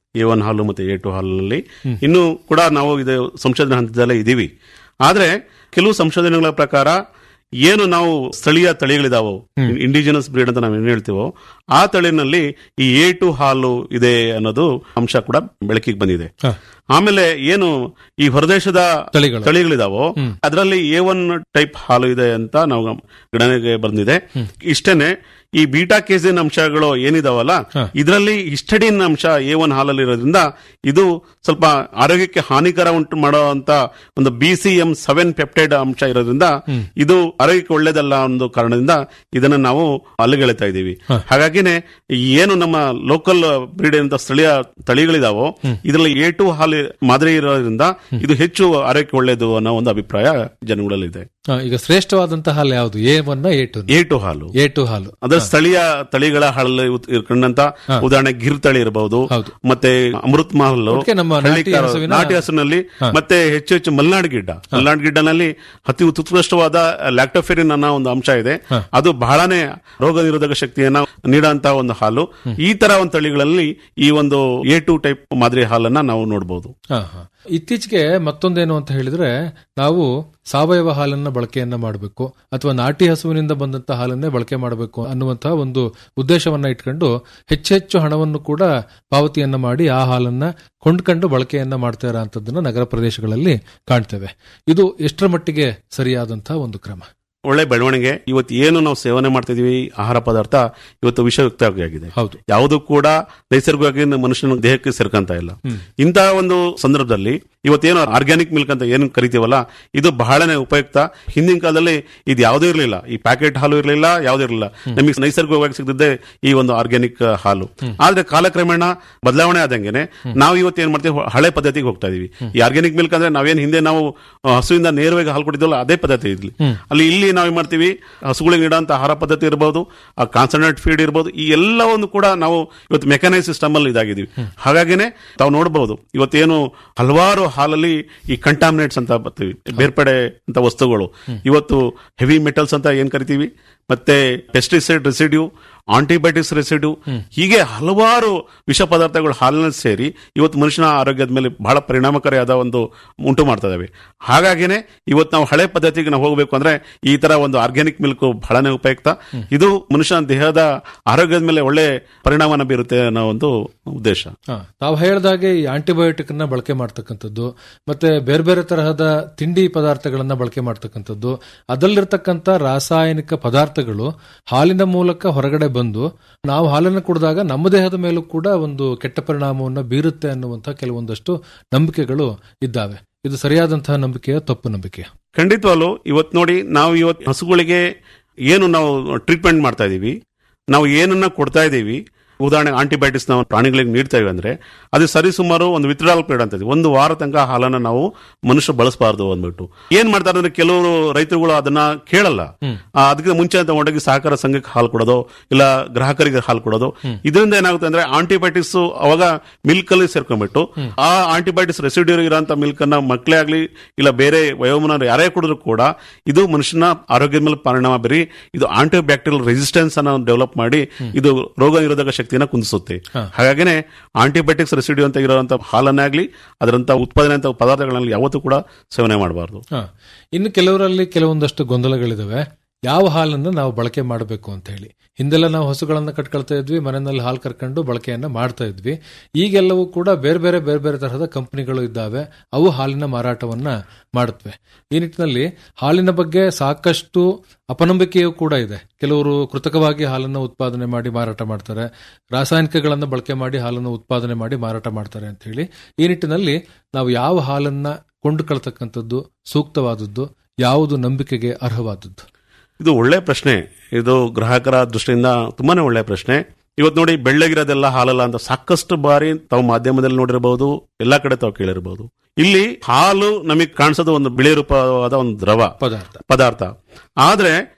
ಎ ಒನ್ ಹಾಲು ಮತ್ತೆ ಎ ಟು ಹಾಲಿನಲ್ಲಿ ಇನ್ನು ಕೂಡ ನಾವು ಇದು ಸಂಶೋಧನಾ ಹಂತದಲ್ಲೇ ಇದೀವಿ ಆದ್ರೆ ಕೆಲವು ಸಂಶೋಧನೆಗಳ ಪ್ರಕಾರ ಏನು ನಾವು ಸ್ಥಳೀಯ ತಳಿಗಳಿದಾವೋ ಇಂಡಿಜಿನಸ್ ಬ್ರೀಡ್ ಅಂತ ನಾವು ಏನ್ ಹೇಳ್ತೀವೋ ಆ ತಳಿನಲ್ಲಿ ಈ ಎ ಟು ಹಾಲು ಇದೆ ಅನ್ನೋದು ಅಂಶ ಕೂಡ ಬೆಳಕಿಗೆ ಬಂದಿದೆ ಆಮೇಲೆ ಏನು ಈ ಹೊರದೇಶದ ತಳಿಗಳು. ತಳಿಗಳಿದಾವೋ ಅದರಲ್ಲಿ ಎ ಒನ್ ಟೈಪ್ ಹಾಲು ಇದೆ ಅಂತ ನಾವು ಗಣನೆಗೆ ಬಂದಿದೆ ಇಷ್ಟೇನೆ ಈ ಬೀಟಾ ಕೇಸಿನ್ ಅಂಶಗಳು ಏನಿದಾವಲ್ಲ ಇದರಲ್ಲಿ ಹಿಸ್ಟಡಿನ್ ಅಂಶ ಎ ಒನ್ ಹಾಲಲ್ಲಿ ಇರೋದ್ರಿಂದ ಇದು ಸ್ವಲ್ಪ ಆರೋಗ್ಯಕ್ಕೆ ಹಾನಿಕರ ಉಂಟು ಮಾಡುವಂತ ಒಂದು B C M seven peptide ಅಂಶ ಇರೋದ್ರಿಂದ ಇದು ಆರೋಗ್ಯಕ್ಕೆ ಒಳ್ಳೇದಲ್ಲ ಒಂದು ಕಾರಣದಿಂದ ಇದನ್ನ ನಾವು ಅಲ್ಲಿಗೆಳಿತಾ ಇದ್ದೀವಿ ಹಾಗಾಗಿನೇ ಏನು ನಮ್ಮ ಲೋಕಲ್ ಬ್ರೀಡ್ ಅಂತ ಸ್ಥಳೀಯ ತಳಿಗಳಿದಾವೋ ಇದರಲ್ಲಿ ಎ ಟು ಹಾಲು ಮಾದರಿ ಇರೋದ್ರಿಂದ ಇದು ಹೆಚ್ಚು ಆರೋಗ್ಯಕ್ಕೆ ಒಳ್ಳೇದು ಅನ್ನೋ ಒಂದು ಅಭಿಪ್ರಾಯ ಜನಗಳಲ್ಲಿದೆ ಆ, ಈಗ ಶ್ರೇಷ್ಠವಾದಂತಹ ಹಾಲು ಯಾವುದು A one A two A two ಹಾಲು ಎ ಟು ಹಾಲು ಅದರ ಸ್ಥಳೀಯ ತಳಿಗಳ ಹಾಲಲ್ಲಿ ಉತ್- ಕಂಡಂತ ಉದಾಹರಣೆ ಗಿರ್ ತಳಿ ಇರಬಹುದು ಮತ್ತೆ ಅಮೃತ್ ಮಹಲ್ ಒಟ್ಟಿಗೆ ನಮ್ಮ ನಾಟಿ ಹಳ್ಳಿಕಾರ- ಹಸುವಿನ- ನಾಟಿ ಹಸುವಿನಲ್ಲಿ ಮತ್ತೆ ಹೆಚ್ಚು ಹೆಚ್ಚು ಮಲೆನಾಡು ಗಿಡ್ಡ ಮಲೆನಾಡು ಗಿಡ್ಡನಲ್ಲಿ ಅತಿ ಉತ್ಕೃಷ್ಟವಾದ ಲ್ಯಾಕ್ಟೋಫೆರಿನ್ ಅನ್ನೋ ಒಂದು ಅಂಶ ಇದೆ ಅದು ಬಹಳನೇ ರೋಗ ನಿರೋಧಕ ಶಕ್ತಿಯನ್ನ ನೀಡುವಂತ ಒಂದು ಹಾಲು ಈ ತರ ಒಂದು ತಳಿಗಳಲ್ಲಿ ಈ ಒಂದು ಎ ಟು ಟೈಪ್ ಮಾದರಿ ಹಾಲನ್ನ ನಾವು ನೋಡಬಹುದು ಹಾ, ಹಾ. ಇತ್ತೀಚೆಗೆ ಮತ್ತೊಂದೇನು ಅಂತ ಹೇಳಿದ್ರೆ ನಾವು ಸಾವಯವ ಹಾಲನ್ನ ಬಳಕೆಯನ್ನ ಮಾಡಬೇಕು ಅಥವಾ ನಾಟಿ ಹಸುವಿನಿಂದ ಬಂದಂತ ಹಾಲನ್ನೇ ಬಳಕೆ ಮಾಡಬೇಕು ಅನ್ನುವಂತಹ ಒಂದು ಉದ್ದೇಶವನ್ನ ಇಟ್ಕೊಂಡು ಹೆಚ್ಚೆಚ್ಚು ಹಣವನ್ನು ಕೂಡ ಪಾವತಿಯನ್ನ ಮಾಡಿ ಆ ಹಾಲನ್ನ ಕೊಂಡ್ಕೊಂಡು ಬಳಕೆಯನ್ನ ಮಾಡ್ತಾ ಇರೋಂಥದ್ದನ್ನ ನಗರ ಪ್ರದೇಶಗಳಲ್ಲಿ ಕಾಣ್ತೇವೆ ಇದು ಎಷ್ಟರ ಮಟ್ಟಿಗೆ ಸರಿಯಾದಂತಹ ಒಂದು ಕ್ರಮ ಒಳ್ಳೆ ಬೆಳವಣಿಗೆ ಇವತ್ತು ಏನು ನಾವು ಸೇವನೆ ಮಾಡ್ತಿದೀವಿ ಆಹಾರ ಪದಾರ್ಥ ಇವತ್ತು ವಿಷಯುಕ್ತವಾಗಿದೆ ಹೌದು ಯಾವುದು ಕೂಡ ನೈಸರ್ಗಿಕವಾಗಿ ನಮ್ಮ ಮನುಷ್ಯನ ದೇಹಕ್ಕೆ ಸೇರ್ಕಂತ ಇಲ್ಲ ಇಂತಹ ಒಂದು ಸಂದರ್ಭದಲ್ಲಿ ಇವತ್ತೇನು ಆರ್ಗ್ಯಾನಿಕ್ ಮಿಲ್ಕ್ ಅಂತ ಏನು ಕರಿತೀವಲ್ಲ ಇದು ಬಹಳನೇ ಉಪಯುಕ್ತ ಹಿಂದಿನ ಕಾಲದಲ್ಲಿ ಇದು ಯಾವುದೂ ಇರಲಿಲ್ಲ ಈ ಪ್ಯಾಕೆಟ್ ಹಾಲು ಇರಲಿಲ್ಲ ಯಾವುದೂ ಇರಲಿಲ್ಲ ನಮಗೆ ನೈಸರ್ಗಿಕವಾಗಿ ಸಿಗದಿದ್ದೆ ಈ ಒಂದು ಆರ್ಗ್ಯಾನಿಕ್ ಹಾಲು ಆದ್ರೆ ಕಾಲಕ್ರಮೇಣ ಬದಲಾವಣೆ ಆದಂಗೆನೆ ನಾವು ಇವತ್ತು ಏನ್ ಮಾಡ್ತೀವಿ ಹಳೆ ಪದ್ಧತಿಗೆ ಹೋಗ್ತಾ ಇದೀವಿ ಈ ಆರ್ಗ್ಯಾನಿಕ್ ಮಿಲ್ಕ್ ಅಂದ್ರೆ ನಾವೇನ್ ಹಿಂದೆ ನಾವು ಆ, ಹಸುವಿಂದ ನೇರವಾಗಿ ಹಾಲು ಕೊಟ್ಟಿದ್ವಲ್ಲ ಅದೇ ಪದ್ಧತಿ ಇರ್ಲಿ ಅಲ್ಲಿ ಇಲ್ಲಿ ನಾವು ಏನ್ ಮಾಡ್ತೀವಿ ಹಸುಗಳಿಗೆ ನೀಡುವಂತ ಆಹಾರ ಪದ್ಧತಿ ಇರಬಹುದು ಆ ಕಾನ್ಸಂಟ್ರೇಟ್ ಫೀಡ್ ಇರಬಹುದು ಈ ಎಲ್ಲವನ್ನು ಕೂಡ ನಾವು ಇವತ್ತು ಮೆಕಾನೈಸ್ ಸಿಸ್ಟಮ್ ಅಲ್ಲಿ ಇದಾಗಿದ್ದೀವಿ ಹಾಗಾಗಿನೇ ತಾವು ನೋಡಬಹುದು ಇವತ್ತೇನು ಹಲವಾರು ಹಾಲಲ್ಲಿ ಈ ಕಂಟಾಮಿನೇಟ್ಸ್ ಅಂತ ಬರ್ತೀವಿ ಬೇರ್ಪಡೆ ಅಂತ ವಸ್ತುಗಳು ಇವತ್ತು ಹೆವಿ ಮೆಟಲ್ಸ್ ಅಂತ ಏನ್ ಕರಿತೀವಿ ಮತ್ತೆ ಪೆಸ್ಟಿಸೈಡ್ ರೆಸಿಡ್ಯೂ ಆಂಟಿಬಯೋಟಿಕ್ಸ್ ರೆಸಿಡ್ಯೂ ಹೀಗೆ ಹಲವಾರು ವಿಷ ಪದಾರ್ಥಗಳು ಹಾಲಿನಲ್ಲಿ ಸೇರಿ ಇವತ್ತು ಮನುಷ್ಯನ ಆರೋಗ್ಯದ ಮೇಲೆ ಬಹಳ ಪರಿಣಾಮಕಾರಿಯಾದ ಒಂದು ಉಂಟು ಮಾಡ್ತಾ ಇದಾವೆ ಹಾಗಾಗಿನೇ ಇವತ್ತು ನಾವು ಹಳೆ ಪದ್ಧತಿಗೆ ನಾವು ಹೋಗಬೇಕು ಅಂದ್ರೆ ಈ ತರ ಒಂದು ಆರ್ಗ್ಯಾನಿಕ್ ಮಿಲ್ಕ್ ಬಹಳನೇ ಉಪಯುಕ್ತ ಇದು ಮನುಷ್ಯನ ದೇಹದ ಆರೋಗ್ಯದ ಮೇಲೆ ಒಳ್ಳೆ ಪರಿಣಾಮನ ಬೀರುತ್ತೆ ಅನ್ನೋ ಒಂದು ಉದ್ದೇಶ ಹಾ, ತಾವು ಹೇಳ್ದಾಗೆ ಈ ಆಂಟಿಬಯೋಟಿಕ್ ಅನ್ನ ಬಳಕೆ ಮಾಡ್ತಕ್ಕಂಥದ್ದು ಮತ್ತೆ ಬೇರೆ ಬೇರೆ ತರಹದ ತಿಂಡಿ ಪದಾರ್ಥಗಳನ್ನ ಬಳಕೆ ಮಾಡ್ತಕ್ಕಂಥದ್ದು ಅದರಲ್ಲಿರ್ತಕ್ಕಂಥ ರಾಸಾಯನಿಕ ಪದಾರ್ಥಗಳು ಹಾಲಿನ ಮೂಲಕ ಹೊರಗಡೆ ಬಂದು ನಾವು ಹಾಲನ್ನು ಕುಡಿದಾಗ ನಮ್ಮ ದೇಹದ ಮೇಲೂ ಕೂಡ ಒಂದು ಕೆಟ್ಟ ಪರಿಣಾಮವನ್ನು ಬೀರುತ್ತೆ ಅನ್ನುವಂತಹ ಕೆಲವೊಂದಷ್ಟು ನಂಬಿಕೆಗಳು ಇದ್ದಾವೆ ಇದು ಸರಿಯಾದಂತಹ ನಂಬಿಕೆಯ ತಪ್ಪು ನಂಬಿಕೆ ಖಂಡಿತವಾಗ್ಲು ಇವತ್ತು ನೋಡಿ ನಾವು ಇವತ್ತು ಹಸುಗಳಿಗೆ ಏನು ನಾವು ಟ್ರೀಟ್ಮೆಂಟ್ ಮಾಡ್ತಾ ಇದೀವಿ ನಾವು ಏನನ್ನ ಕೊಡ್ತಾ ಇದ್ದೀವಿ ಉದಾಹರಣೆ ಆಂಟಿಬಯೋಟಿಕ್ಸ್ ನಾವು ಪ್ರಾಣಿಗಳಿಗೆ ನೀಡ್ತಾ ಇದೀವಿ ಅಂದ್ರೆ ಅದು ಸರಿಸುಮಾರು ಒಂದು ವಿತ್ಡ್ರಾಲ್ ಪೀರಿಯಡ್ ಅಂತ ಇದೆ ಒಂದು ವಾರ ತನಕ ಹಾಲನ್ನ ನಾವು ಮನುಷ್ಯ ಬಳಸಬಾರ್ದು ಅಂದ್ಬಿಟ್ಟು ಏನ್ ಮಾಡ್ತಾರೆ ಅಂದ್ರೆ ಕೆಲವರು ರೈತರುಗಳು ಅದನ್ನ ಕೇಳಲ್ಲ ಆ, ಅದಕ್ಕೆ ಮುಂಚೆ ಅಂತ ಹೊಂಡೋಗಿ ಸಹಕಾರ ಸಂಘಕ್ಕೆ ಹಾಲು ಕೊಡೋದು ಇಲ್ಲ ಗ್ರಾಹಕರಿಗೆ ಹಾಲು ಕೊಡೋದು ಇದರಿಂದ ಏನಾಗುತ್ತೆ ಅಂದ್ರೆ ಆಂಟಿಬಯೋಟಿಕ್ಸ್ ಅವಾಗ ಮಿಲ್ಕ್ ಅಲ್ಲಿ ಸೇರ್ಕೊಂಡ್ಬಿಟ್ಟು ಆ ಆಂಟಿಬಯೋಟಿಕ್ಸ್ ರೆಸಿಡ್ಯೂ ಇರೋಂಥ ಮಿಲ್ಕ್ ಅನ್ನ ಮಕ್ಕಳೇ ಆಗ್ಲಿ ಇಲ್ಲ ಬೇರೆ ವಯೋಮಾನ ಯಾರೇ ಕುಡಿದ್ರು ಕೂಡ ಇದು ಮನುಷ್ಯನ ಆರೋಗ್ಯದ ಮೇಲೆ ಪರಿಣಾಮ ಬೀರಿ ಇದು ಆಂಟಿಬ್ಯಾಕ್ಟೀರಿಯಲ್ ರೆಸಿಸ್ಟೆನ್ಸ್ ಅನ್ನ ಡೆವಲಪ್ ಮಾಡಿ ಇದು ರೋಗ ನಿರೋಧಕ ಶಕ್ತಿಯನ್ನ ಕುಂದಿಸುತ್ತೆ ಹಾಗಾಗಿನೇ ಆಂಟಿಬಯೋಟಿಕ್ಸ್ ರೆಸಿಡ್ಯೂ ಅಂತ ಇರುವಂತ ಹಾಲನ್ನೇ ಆಗ್ಲಿ ಅದರಂತ ಉತ್ಪಾದನೆ ಅಂತ ಪದಾರ್ಥಗಳಲ್ಲಿ ಯಾವತ್ತೂ ಕೂಡ ಸೇವನೆ ಮಾಡಬಾರ್ದು ಹಾ. ಇನ್ನು ಕೆಲವರಲ್ಲಿ ಕೆಲವೊಂದಷ್ಟು ಗೊಂದಲಗಳಿದಾವೆ ಯಾವ ಹಾಲನ್ನು ನಾವು ಬಳಕೆ ಮಾಡಬೇಕು ಅಂತ ಹೇಳಿ ಹಿಂದೆಲ್ಲ ನಾವು ಹಸುಗಳನ್ನ ಕಟ್ಕೊಳ್ತಾ ಇದ್ವಿ ಮನೆಯಲ್ಲಿ ಹಾಲು ಕರ್ಕೊಂಡು ಬಳಕೆಯನ್ನ ಮಾಡ್ತಾ ಇದ್ವಿ ಈಗೆಲ್ಲವೂ ಕೂಡ ಬೇರೆ ಬೇರೆ ಬೇರೆ ಬೇರೆ ತರಹದ ಕಂಪನಿಗಳು ಇದ್ದಾವೆ ಅವು ಹಾಲಿನ ಮಾರಾಟವನ್ನ ಮಾಡುತ್ತವೆ ಈ ನಿಟ್ಟಿನಲ್ಲಿ ಹಾಲಿನ ಬಗ್ಗೆ ಸಾಕಷ್ಟು ಅಪನಂಬಿಕೆಯೂ ಕೂಡ ಇದೆ ಕೆಲವರು ಕೃತಕವಾಗಿ ಹಾಲನ್ನು ಉತ್ಪಾದನೆ ಮಾಡಿ ಮಾರಾಟ ಮಾಡ್ತಾರೆ ರಾಸಾಯನಿಕಗಳನ್ನು ಬಳಕೆ ಮಾಡಿ ಹಾಲನ್ನು ಉತ್ಪಾದನೆ ಮಾಡಿ ಮಾರಾಟ ಮಾಡ್ತಾರೆ ಅಂತ ಹೇಳಿ ಈ ನಿಟ್ಟಿನಲ್ಲಿ ನಾವು ಯಾವ ಹಾಲನ್ನ ಕೊಂಡುಕೊಳ್ತಕ್ಕಂಥದ್ದು ಸೂಕ್ತವಾದದ್ದು ಯಾವುದು ನಂಬಿಕೆಗೆ ಅರ್ಹವಾದದ್ದು ಇದು ಒಳ್ಳೆ ಪ್ರಶ್ನೆ ಇದು ಗ್ರಾಹಕರ ದೃಷ್ಟಿಯಿಂದ ತುಂಬಾನೇ ಒಳ್ಳೆ ಪ್ರಶ್ನೆ ಇವತ್ತು ನೋಡಿ ಬೆಳ್ಳಗಿರೋದೆಲ್ಲ ಹಾಲಲ್ಲ ಅಂತ ಸಾಕಷ್ಟು ಬಾರಿ ತಾವು ಮಾಧ್ಯಮದಲ್ಲಿ ನೋಡಿರಬಹುದು ಎಲ್ಲಾ ಕಡೆ ತಾವು ಕೇಳಿರಬಹುದು ಇಲ್ಲಿ ಹಾಲು ನಮಗೆ ಕಾಣಿಸೋದು ಒಂದು ಬಿಳಿ ರೂಪವಾದ ಒಂದು ದ್ರವ ಪದಾರ್ಥ ಪದಾರ್ಥ ಆದ್ರೆ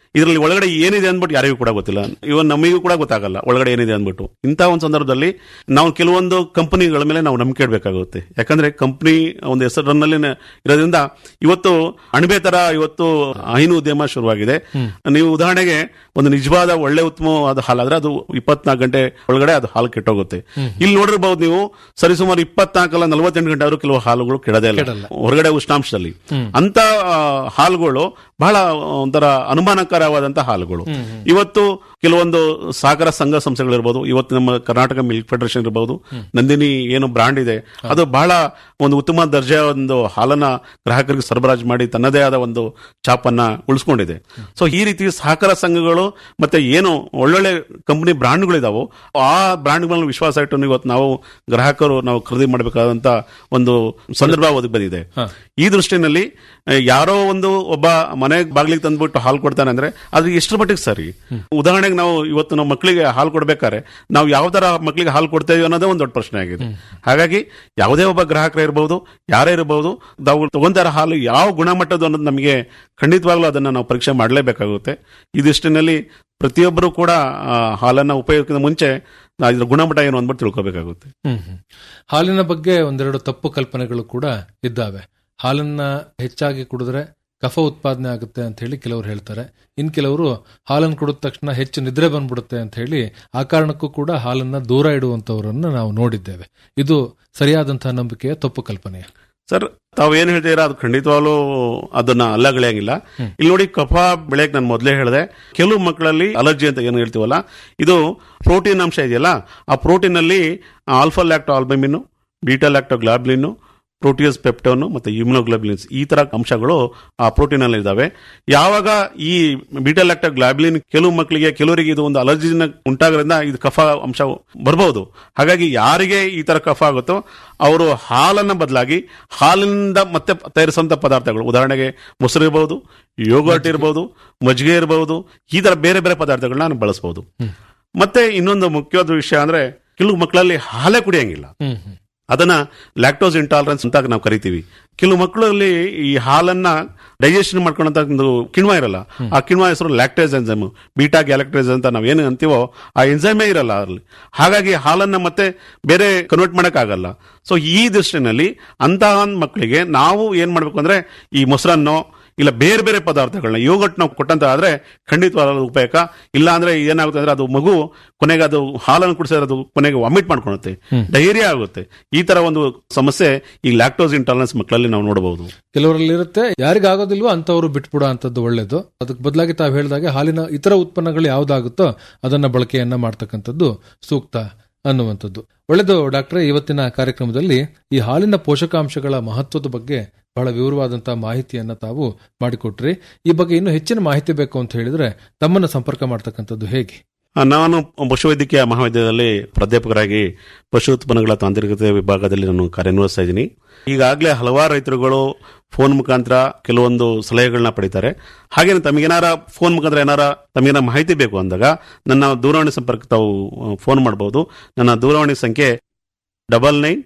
ಇದರಲ್ಲಿ ಒಳಗಡೆ ಏನಿದೆ ಅಂದ್ಬಿಟ್ಟು ಯಾರಿಗೂ ಕೂಡ ಗೊತ್ತಿಲ್ಲ ಇವನ್ ನಮಗೂ ಕೂಡ ಗೊತ್ತಾಗಲ್ಲ ಒಳಗಡೆ ಏನಿದೆ ಅಂದ್ಬಿಟ್ಟು ಇಂಥ ಒಂದು ಸಂದರ್ಭದಲ್ಲಿ ನಾವು ಕೆಲವೊಂದು ಕಂಪನಿಗಳ ಮೇಲೆ ನಾವು ನಂಬಿಕೆ ಇಡಬೇಕಾಗುತ್ತೆ ಯಾಕಂದ್ರೆ ಕಂಪನಿ ಒಂದು ಹೆಸರಿನಲ್ಲಿ ಇರೋದ್ರಿಂದ ಇವತ್ತು ಅಣಬೆ ತರ ಇವತ್ತು ಹೈನು ಉದ್ಯಮ ಶುರುವಾಗಿದೆ ನೀವು ಉದಾಹರಣೆಗೆ ಒಂದು ನಿಜವಾದ ಒಳ್ಳೆ ಉತ್ತಮವಾದ ಹಾಲಾದ್ರೆ ಅದು ಇಪ್ಪತ್ನಾಲ್ಕು ಗಂಟೆ ಒಳಗಡೆ ಅದು ಹಾಲು ಕೆಟ್ಟೋಗುತ್ತೆ ಇಲ್ಲಿ ನೋಡಿರ್ಬಹುದು ನೀವು ಸರಿಸುಮಾರು ಇಪ್ಪತ್ನಾಲ್ಕಲ್ಲ ನಲವತ್ತೆಂಟು ಗಂಟೆ ಆದ್ರೂ ಕೆಲವು ಹಾಲುಗಳು ಕೆಡದೇ ಇಲ್ಲ ಹೊರಗಡೆ ಉಷ್ಣಾಂಶದಲ್ಲಿ ಅಂತ ಆ, ಹಾಲುಗಳು ಬಹಳ ಒಂಥರ ಅನುಮಾನಕರವಾದಂತಹ ಹಾಲುಗಳು ಇವತ್ತು ಕೆಲವೊಂದು ಸಾಗರ ಸಂಘ ಸಂಸ್ಥೆಗಳಿರ್ಬೋದು ಇವತ್ತು ನಮ್ಮ ಕರ್ನಾಟಕ ಮಿಲ್ಕ್ ಫೆಡರೇಷನ್ ಇರಬಹುದು ನಂದಿನಿ ಏನು ಬ್ರಾಂಡ್ ಇದೆ ಅದು ಬಹಳ ಒಂದು ಉತ್ತಮ ದರ್ಜೆಯ ಒಂದು ಹಾಲನ್ನ ಗ್ರಾಹಕರಿಗೆ ಸರಬರಾಜು ಮಾಡಿ ತನ್ನದೇ ಆದ ಒಂದು ಚಾಪನ್ನ ಉಳಿಸ್ಕೊಂಡಿದೆ ಸೊ ಈ ರೀತಿ ಸಹಕಾರ ಸಂಘಗಳು ಮತ್ತೆ ಏನು ಒಳ್ಳೊಳ್ಳೆ ಕಂಪನಿ ಬ್ರಾಂಡ್ಗಳಿದಾವೋ ಆ ಬ್ರಾಂಡ್ಗಳನ್ನ ವಿಶ್ವಾಸ ಇಟ್ಟು ಇವತ್ತು ನಾವು ಗ್ರಾಹಕರು ನಾವು ಖರೀದಿ ಮಾಡಬೇಕಾದಂತ ಒಂದು ಸಂದರ್ಭ ಒದಗಿ ಬಂದಿದೆ ಈ ದೃಷ್ಟಿನಲ್ಲಿ ಆ, ಯಾರೋ ಒಂದು ಒಬ್ಬ ಮನೆ ಬಾಗಿಲಿಗೆ ತಂದ್ಬಿಟ್ಟು ಹಾಲು ಕೊಡ್ತಾನೆ ಅಂದ್ರೆ ಅದು ಎಷ್ಟರ ಮಟ್ಟಿಗೆ ಸರಿ ಉದಾಹರಣೆಗೆ ನಾವು ಇವತ್ತು ನಾವು ಮಕ್ಕಳಿಗೆ ಹಾಲು ಕೊಡ್ಬೇಕಾದ್ರೆ ನಾವು ಯಾವ ತರ ಮಕ್ಕಳಿಗೆ ಹಾಲು ಕೊಡ್ತೇವೆ ಅನ್ನೋದೇ ಒಂದು ದೊಡ್ಡ ಪ್ರಶ್ನೆ ಆಗಿದೆ ಹಾಗಾಗಿ ಯಾವುದೇ ಒಬ್ಬ ಗ್ರಾಹಕರ ಇರಬಹುದು ಯಾರೇ ಇರಬಹುದು ನಾವು ತಗೊಂತಾರ ಹಾಲು ಯಾವ ಗುಣಮಟ್ಟದ್ದು ಅನ್ನೋದು ನಮಗೆ ಖಂಡಿತವಾಗ್ಲೂ ಅದನ್ನ ನಾವು ಪರೀಕ್ಷೆ ಮಾಡಲೇಬೇಕಾಗುತ್ತೆ ಈ ದೃಷ್ಟಿನಲ್ಲಿ ಪ್ರತಿಯೊಬ್ಬರು ಕೂಡ ಆ, ಹಾಲನ್ನ ಉಪಯೋಗಕ್ಕಿಂತ ಮುಂಚೆ ನಾವು ಇದ್ರ ಗುಣಮಟ್ಟ ಏನು ಅಂದ್ಬಿಟ್ಟು ತಿಳ್ಕೋಬೇಕಾಗುತ್ತೆ ಹ್ಮ್ ಹ್ಮ್. ಹಾಲಿನ ಬಗ್ಗೆ ಒಂದೆರಡು ತಪ್ಪು ಕಲ್ಪನೆಗಳು ಕೂಡ ಇದ್ದಾವೆ ಹಾಲನ್ನ ಹೆಚ್ಚಾಗಿ ಕುಡಿದ್ರೆ ಕಫ ಉತ್ಪಾದನೆ ಆಗುತ್ತೆ ಅಂತ ಹೇಳಿ ಕೆಲವರು ಹೇಳ್ತಾರೆ ಇನ್ ಕೆಲವರು ಹಾಲನ್ನು ಕುಡಿದ ತಕ್ಷಣ ಹೆಚ್ಚು ನಿದ್ರೆ ಬಂದ್ಬಿಡುತ್ತೆ ಅಂತ ಹೇಳಿ ಆ ಕಾರಣಕ್ಕೂ ಕೂಡ ಹಾಲನ್ನ ದೂರ ಇಡುವಂತವರನ್ನ ನಾವು ನೋಡಿದ್ದೇವೆ ಇದು ಸರಿಯಾದಂತಹ ನಂಬಿಕೆಯ ತಪ್ಪು ಕಲ್ಪನೆ ಸರ್ ತಾವೇನು ಹೇಳ್ತೀರಾ ಅದು ಖಂಡಿತವಾಗ್ಲೂ ಅದನ್ನ ಅಲ್ಲಗಳೆಯಂಗಿಲ್ಲ ಇಲ್ಲಿ ನೋಡಿ ಕಫ ಬೆಳೆಯಕ್ಕೆ ನಾನು ಮೊದಲೇ ಹೇಳಿದೆ ಕೆಲವು ಮಕ್ಕಳಲ್ಲಿ ಅಲರ್ಜಿ ಅಂತ ಏನು ಹೇಳ್ತೀವಲ್ಲ ಇದು ಪ್ರೋಟೀನ್ ಅಂಶ ಇದೆಯಲ್ಲ ಆ ಪ್ರೋಟೀನ್ ಅಲ್ಲಿ alpha lacto albumin beta lacto globulin proteose peptone ಮತ್ತೆ ಇಮ್ಯುನೋಗ್ಲೋಬ್ಲಿನ್ಸ್ ಈ ತರ ಅಂಶಗಳು ಆ ಪ್ರೋಟೀನ್ ಅಲ್ಲಿ ಇದಾವೆ ಯಾವಾಗ ಈ ಬೀಟಾ ಲ್ಯಾಕ್ಟೋ ಗ್ಲಾಬ್ಲಿನ್ ಕೆಲವು ಮಕ್ಕಳಿಗೆ ಕೆಲವರಿಗೆ ಇದು ಒಂದು ಅಲರ್ಜಿನ ಉಂಟಾಗೋದ್ರಿಂದ ಇದು ಕಫ ಅಂಶ ಬರಬಹುದು ಹಾಗಾಗಿ ಯಾರಿಗೆ ಈ ತರ ಕಫ ಆಗುತ್ತೋ ಅವರು ಹಾಲನ್ನ ಬದಲಾಗಿ ಹಾಲಿನಿಂದ ಮತ್ತೆ ತಯಾರಿಸುವಂತ ಪದಾರ್ಥಗಳು ಉದಾಹರಣೆಗೆ ಮೊಸರು ಇರಬಹುದು ಯೋಗರ್ಟ್ ಇರಬಹುದು ಮಜ್ಜಿಗೆ ಇರಬಹುದು ಈ ತರ ಬೇರೆ ಬೇರೆ ಪದಾರ್ಥಗಳನ್ನ ಬಳಸಬಹುದು ಮತ್ತೆ ಇನ್ನೊಂದು ಮುಖ್ಯವಾದ ವಿಷಯ ಅಂದ್ರೆ ಕೆಲವು ಮಕ್ಕಳಲ್ಲಿ ಹಾಲೇ ಕುಡಿಯಂಗಿಲ್ಲ ಅದನ್ನ ಲ್ಯಾಕ್ಟೋಸ್ ಇಂಟಾಲರೆನ್ಸ್ ಅಂತ ನಾವು ಕರಿತೀವಿ ಕೆಲವು ಮಕ್ಕಳಲ್ಲಿ ಈ ಹಾಲನ್ನ ಡೈಜೆಷನ್ ಮಾಡ್ಕೊಳ್ಳೋಂತ ಒಂದು ಕಿಣ್ವ ಇರಲ್ಲ ಆ ಕಿಣ್ವ ಹೆಸರು ಲ್ಯಾಕ್ಟೇಸ್ ಎನ್ಸೈಮ್ ಬೀಟಾ ಗ್ಯಾಲಕ್ಟೇಸ್ ಅಂತ ನಾವು ಏನು ಅಂತೀವೋ ಆ ಎನ್ಸೈಮೇ ಇರಲ್ಲ ಅದರಲ್ಲಿ ಹಾಗಾಗಿ ಹಾಲನ್ನ ಮತ್ತೆ ಬೇರೆ ಕನ್ವರ್ಟ್ ಮಾಡಕ್ ಆಗಲ್ಲ ಸೊ ಈ ದೃಷ್ಟಿನಲ್ಲಿ ಅಂತಹ ಮಕ್ಕಳಿಗೆ ನಾವು ಏನ್ ಮಾಡ್ಬೇಕು ಅಂದ್ರೆ ಈ ಮೊಸರನ್ನು ಇಲ್ಲ ಬೇರೆ ಬೇರೆ ಪದಾರ್ಥಗಳನ್ನ ಯೋಗಟ್ ನಾವು ಕೊಟ್ಟಂತ ಆದ್ರೆ ಖಂಡಿತವಾದ ಉಪಯೋಗ ಇಲ್ಲ ಅಂದ್ರೆ ಏನಾಗುತ್ತೆ ಅಂದ್ರೆ ಅದು ಮಗು ಕೊನೆಗೆ ಅದು ಹಾಲನ್ನು ಕುಡಿಸಿದ್ರೆ ಅದು ಕೊನೆಗೆ ವಾಮಿಟ್ ಮಾಡ್ಕೊಳುತ್ತೆ ಡೈರಿಯಾ ಆಗುತ್ತೆ ಈ ತರ ಒಂದು ಸಮಸ್ಯೆ ಈ ಲ್ಯಾಕ್ಟೋಸ್ ಇಂಟಾಲರೆನ್ಸ್ ಮಕ್ಕಳಲ್ಲಿ ನಾವು ನೋಡಬಹುದು ಕೆಲವರಲ್ಲಿ ಇರುತ್ತೆ ಯಾರಿಗಾಗೋದಿಲ್ವೋ ಅಂತವರು ಬಿಟ್ಬಿಡೋ ಅಂತದ್ದು ಒಳ್ಳೇದು ಅದಕ್ಕೆ ಬದಲಾಗಿ ತಾವು ಹೇಳಿದಾಗೆ ಹಾಲಿನ ಇತರ ಉತ್ಪನ್ನಗಳು ಯಾವ್ದಾಗುತ್ತೋ ಅದನ್ನ ಬಳಕೆಯನ್ನ ಮಾಡ್ತಕ್ಕಂಥದ್ದು ಸೂಕ್ತ ಅನ್ನುವಂಥದ್ದು ಒಳ್ಳೆದು ಡಾಕ್ಟ್ರೆ ಇವತ್ತಿನ ಕಾರ್ಯಕ್ರಮದಲ್ಲಿ ಈ ಹಾಲಿನ ಪೋಷಕಾಂಶಗಳ ಮಹತ್ವದ ಬಗ್ಗೆ ಬಹಳ ವಿವರವಾದಂತಹ ಮಾಹಿತಿಯನ್ನ ತಾವು ಮಾಡಿಕೊಟ್ರಿ ಈ ಬಗ್ಗೆ ಇನ್ನೂ ಹೆಚ್ಚಿನ ಮಾಹಿತಿ ಬೇಕು ಅಂತ ಹೇಳಿದ್ರೆ ತಮ್ಮನ್ನ ಸಂಪರ್ಕ ಮಾಡ್ತಕ್ಕಂಥದ್ದು ಹೇಗೆ ಆ, ನಾನು ಪಶುವೈದ್ಯಕೀಯ ಮಹಾವಿದ್ಯಾಲಯದಲ್ಲಿ ಪ್ರಾಧ್ಯಾಪಕರಾಗಿ ಪಶು ಉತ್ಪನ್ನಗಳ ತಾಂತ್ರಿಕತೆ ವಿಭಾಗದಲ್ಲಿ ನಾನು ಕಾರ್ಯನಿರ್ವಹಿಸ್ತಾ ಇದ್ದೀನಿ ಈಗಾಗಲೇ ಹಲವಾರು ರೈತರುಗಳು ಫೋನ್ ಮುಖಾಂತರ ಕೆಲವೊಂದು ಸಲಹೆಗಳನ್ನ ಪಡಿತಾರೆ ಹಾಗೇನೆ ತಮಗೇನಾರ ಫೋನ್ ಮುಖಾಂತರ ಏನಾರ ತಮಗೇನಾರ ಮಾಹಿತಿ ಬೇಕು ಅಂದಾಗ ನನ್ನ ದೂರವಾಣಿ ಸಂಪರ್ಕ ತಾವು ಫೋನ್ ಮಾಡಬಹುದು ನನ್ನ ದೂರವಾಣಿ ಸಂಖ್ಯೆ double nine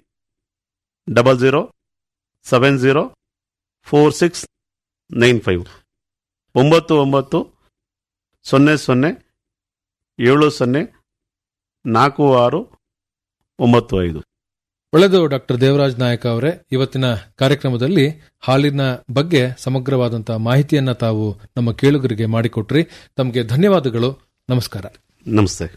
double zero seven zero four six nine five ಒಂಬತ್ತು ಒಂಬತ್ತು ಸೊನ್ನೆ ಸೊನ್ನೆ ಏಳು ಸೊನ್ನೆ ನಾಲ್ಕು ಆರು ಒಂಬತ್ತು ಐದು ಒಳ್ಳೆದು ಡಾಕ್ಟರ್ ದೇವರಾಜ್ ನಾಯಕ ಅವರೇ ಇವತ್ತಿನ ಕಾರ್ಯಕ್ರಮದಲ್ಲಿ ಹಾಲಿನ ಬಗ್ಗೆ ಸಮಗ್ರವಾದಂತಹ ಮಾಹಿತಿಯನ್ನ ತಾವು ನಮ್ಮ ಕೇಳುಗರಿಗೆ ಮಾಡಿಕೊಟ್ರಿ ತಮಗೆ ಧನ್ಯವಾದಗಳು ನಮಸ್ಕಾರ ನಮಸ್ತೆ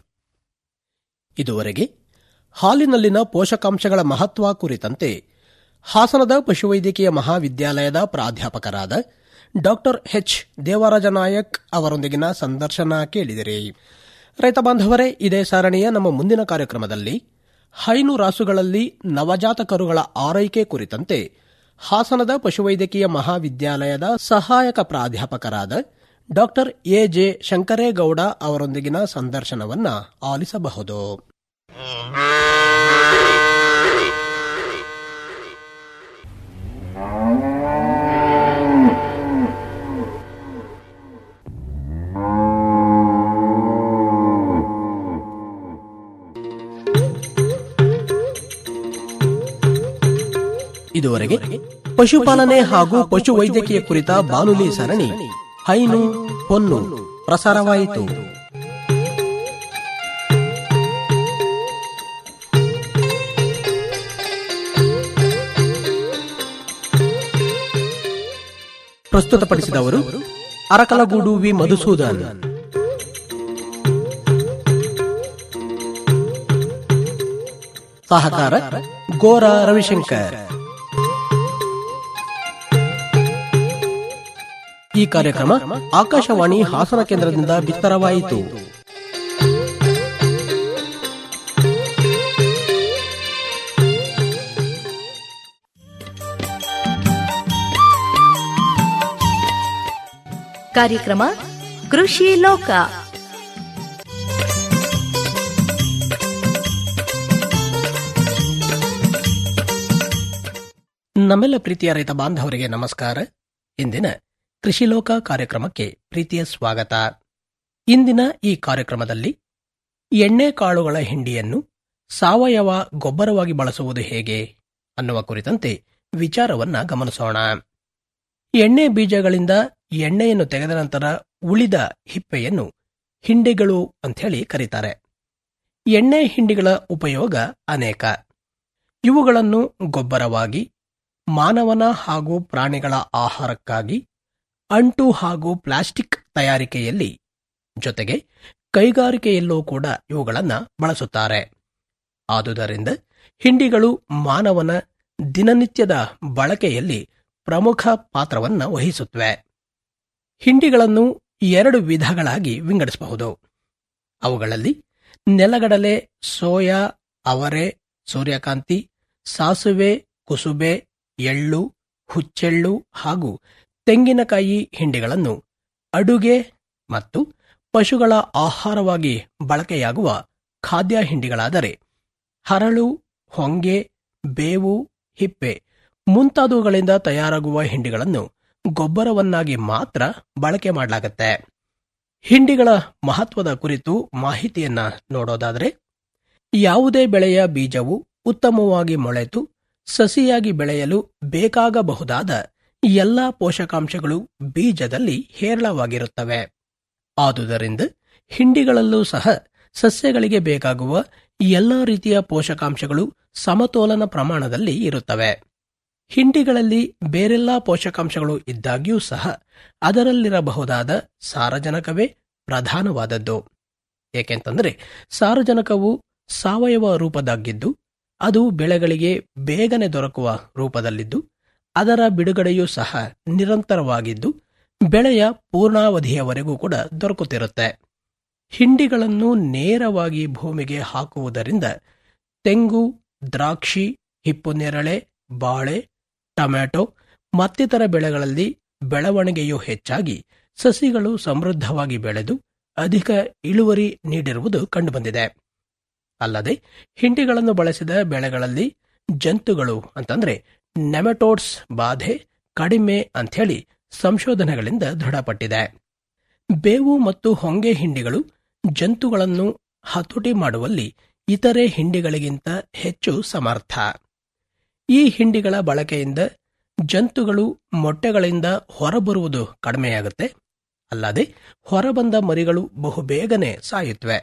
ಇದುವರೆಗೆ ಹಾಲಿನಲ್ಲಿನ ಪೋಷಕಾಂಶಗಳ ಮಹತ್ವ ಕುರಿತಂತೆ ಹಾಸನದ ಪಶುವೈದ್ಯಕೀಯ ಮಹಾವಿದ್ಯಾಲಯದ ಪ್ರಾಧ್ಯಾಪಕರಾದ ಡಾಕ್ಟರ್ ಎಚ್ ದೇವರಾಜ ನಾಯಕ್ ಅವರೊಂದಿಗಿನ ಸಂದರ್ಶನ ಕೇಳಿದಿರಿ ರೈತ ಬಾಂಧವರೇ ಇದೇ ಸರಣಿಯ ನಮ್ಮ ಮುಂದಿನ ಕಾರ್ಯಕ್ರಮದಲ್ಲಿ ಹೈನು ರಾಸುಗಳಲ್ಲಿ ನವಜಾತ ಕರುಗಳ ಆರೈಕೆ ಕುರಿತಂತೆ ಹಾಸನದ ಪಶುವೈದ್ಯಕೀಯ ಮಹಾವಿದ್ಯಾಲಯದ ಸಹಾಯಕ ಪ್ರಾಧ್ಯಾಪಕರಾದ ಡಾಕ್ಟರ್ ಎ ಜೆ ಶಂಕರೇಗೌಡ ಅವರೊಂದಿಗಿನ ಸಂದರ್ಶನವನ್ನ ಆಲಿಸಬಹುದು ಇದುವರೆಗೆ ಪಶುಪಾಲನೆ ಹಾಗೂ ಪಶು ವೈದ್ಯಕೀಯ ಕುರಿತ ಬಾನುಲಿ ಸರಣಿ ಹೈನು ಹೊನ್ನು ಪ್ರಸಾರವಾಯಿತು ಪ್ರಸ್ತುತಪಡಿಸಿದವರು ಅರಕಲಗೂಡು ವಿ ಮಧುಸೂದನ್ ಸಹಕಾರ ಗೋರ ರವಿಶಂಕರ್ ಈ ಕಾರ್ಯಕ್ರಮ ಆಕಾಶವಾಣಿ ಹಾಸನ ಕೇಂದ್ರದಿಂದ ಬಿತ್ತರವಾಯಿತು ಕಾರ್ಯಕ್ರಮ ಕೃಷಿ ಲೋಕ ನಮ್ಮೆಲ್ಲ ಪ್ರೀತಿಯ ರೈತ ಬಾಂಧವರಿಗೆ ನಮಸ್ಕಾರ ಇಂದಿನ ಕೃಷಿ ಲೋಕ ಕಾರ್ಯಕ್ರಮಕ್ಕೆ ಪ್ರೀತಿಯ ಸ್ವಾಗತ ಇಂದಿನ ಈ ಕಾರ್ಯಕ್ರಮದಲ್ಲಿ ಎಣ್ಣೆ ಕಾಳುಗಳ ಹಿಂಡಿಯನ್ನು ಸಾವಯವ ಗೊಬ್ಬರವಾಗಿ ಬಳಸುವುದು ಹೇಗೆ ಅನ್ನುವ ಕುರಿತಂತೆ ವಿಚಾರವನ್ನ ಗಮನಿಸೋಣ ಎಣ್ಣೆ ಬೀಜಗಳಿಂದ ಎಣ್ಣೆಯನ್ನು ತೆಗೆದ ನಂತರ ಉಳಿದ ಹಿಪ್ಪೆಯನ್ನು ಹಿಂಡಿಗಳು ಅಂಥೇಳಿ ಕರೀತಾರೆ ಎಣ್ಣೆ ಹಿಂಡಿಗಳ ಉಪಯೋಗ ಅನೇಕ ಇವುಗಳನ್ನು ಗೊಬ್ಬರವಾಗಿ ಮಾನವನ ಹಾಗೂ ಪ್ರಾಣಿಗಳ ಆಹಾರಕ್ಕಾಗಿ ಅಂಟು ಹಾಗೂ ಪ್ಲಾಸ್ಟಿಕ್ ತಯಾರಿಕೆಯಲ್ಲಿ ಜೊತೆಗೆ ಕೈಗಾರಿಕೆಯಲ್ಲೂ ಕೂಡ ಇವುಗಳನ್ನು ಬಳಸುತ್ತಾರೆ ಆದುದರಿಂದ ಹಿಂಡಿಗಳು ಮಾನವನ ದಿನನಿತ್ಯದ ಬಳಕೆಯಲ್ಲಿ ಪ್ರಮುಖ ಪಾತ್ರವನ್ನು ವಹಿಸುತ್ತವೆ ಹಿಂಡಿಗಳನ್ನು ಎರಡು ವಿಧಗಳಾಗಿ ವಿಂಗಡಿಸಬಹುದು ಅವುಗಳಲ್ಲಿ ನೆಲಗಡಲೆ ಸೋಯಾ ಅವರೆ ಸೂರ್ಯಕಾಂತಿ ಸಾಸುವೆ ಕುಸುಬೆ ಎಳ್ಳು ಹುಚ್ಚೆಳ್ಳು ಹಾಗೂ ತೆಂಗಿನಕಾಯಿ ಹಿಂಡಿಗಳನ್ನು ಅಡುಗೆ ಮತ್ತು ಪಶುಗಳ ಆಹಾರವಾಗಿ ಬಳಕೆಯಾಗುವ ಖಾದ್ಯ ಹಿಂಡಿಗಳಾದರೆ ಹರಳು ಹೊಂಗೆ ಬೇವು ಹಿಪ್ಪೆ ಮುಂತಾದವುಗಳಿಂದ ತಯಾರಾಗುವ ಹಿಂಡಿಗಳನ್ನು ಗೊಬ್ಬರವನ್ನಾಗಿ ಮಾತ್ರ ಬಳಕೆ ಮಾಡಲಾಗುತ್ತೆ ಹಿಂಡಿಗಳ ಮಹತ್ವದ ಕುರಿತು ಮಾಹಿತಿಯನ್ನ ನೋಡೋದಾದರೆ ಯಾವುದೇ ಬೆಳೆಯ ಬೀಜವು ಉತ್ತಮವಾಗಿ ಮೊಳೆತು ಸಸಿಯಾಗಿ ಬೆಳೆಯಲು ಬೇಕಾಗಬಹುದಾದ ಎಲ್ಲಾ ಪೋಷಕಾಂಶಗಳು ಬೀಜದಲ್ಲಿ ಹೇರಳವಾಗಿರುತ್ತವೆ ಆದುದರಿಂದ ಹಿಂಡಿಗಳಲ್ಲೂ ಸಹ ಸಸ್ಯಗಳಿಗೆ ಬೇಕಾಗುವ ಎಲ್ಲಾ ರೀತಿಯ ಪೋಷಕಾಂಶಗಳು ಸಮತೋಲನ ಪ್ರಮಾಣದಲ್ಲಿ ಇರುತ್ತವೆ ಹಿಂಡಿಗಳಲ್ಲಿ ಬೇರೆಲ್ಲಾ ಪೋಷಕಾಂಶಗಳು ಇದ್ದಾಗ್ಯೂ ಸಹ ಅದರಲ್ಲಿರಬಹುದಾದ ಸಾರಜನಕವೇ ಪ್ರಧಾನವಾದದ್ದು ಏಕೆಂತಂದರೆ ಸಾರಜನಕವು ಸಾವಯವ ರೂಪದಾಗಿದ್ದು ಅದು ಬೆಳೆಗಳಿಗೆ ಬೇಗನೆ ದೊರಕುವ ರೂಪದಲ್ಲಿದ್ದು ಅದರ ಬಿಡುಗಡೆಯೂ ಸಹ ನಿರಂತರವಾಗಿದ್ದು ಬೆಳೆಯ ಪೂರ್ಣಾವಧಿಯವರೆಗೂ ಕೂಡ ದೊರಕುತ್ತಿರುತ್ತೆ ಹಿಂಡಿಗಳನ್ನು ನೇರವಾಗಿ ಭೂಮಿಗೆ ಹಾಕುವುದರಿಂದ ತೆಂಗು ದ್ರಾಕ್ಷಿ ಹಿಪ್ಪುನೇರಳೆ ಬಾಳೆ ಟೊಮ್ಯಾಟೊ ಮತ್ತಿತರ ಬೆಳೆಗಳಲ್ಲಿ ಬೆಳವಣಿಗೆಯು ಹೆಚ್ಚಾಗಿ ಸಸಿಗಳು ಸಮೃದ್ಧವಾಗಿ ಬೆಳೆದು ಅಧಿಕ ಇಳುವರಿ ನೀಡಿರುವುದು ಕಂಡುಬಂದಿದೆ ಅಲ್ಲದೆ ಹಿಂಡಿಗಳನ್ನು ಬಳಸಿದ ಬೆಳೆಗಳಲ್ಲಿ ಜಂತುಗಳು ಅಂತಂದ್ರೆ ನೆಮೆಟೋಡ್ಸ್ ಬಾಧೆ ಕಡಿಮೆ ಅಂಥೇಳಿ ಸಂಶೋಧನೆಗಳಿಂದ ದೃಢಪಟ್ಟಿದೆ ಬೇವು ಮತ್ತು ಹೊಂಗೆ ಹಿಂಡಿಗಳು ಜಂತುಗಳನ್ನು ಹತೋಟಿ ಮಾಡುವಲ್ಲಿ ಇತರೆ ಹಿಂಡಿಗಳಿಗಿಂತ ಹೆಚ್ಚು ಸಮರ್ಥ ಈ ಹಿಂಡಿಗಳ ಬಳಕೆಯಿಂದ ಜಂತುಗಳು ಮೊಟ್ಟೆಗಳಿಂದ ಹೊರಬರುವುದು ಕಡಿಮೆಯಾಗುತ್ತೆ ಅಲ್ಲದೆ ಹೊರಬಂದ ಮರಿಗಳು ಬಹುಬೇಗನೆ ಸಾಯುತ್ತವೆ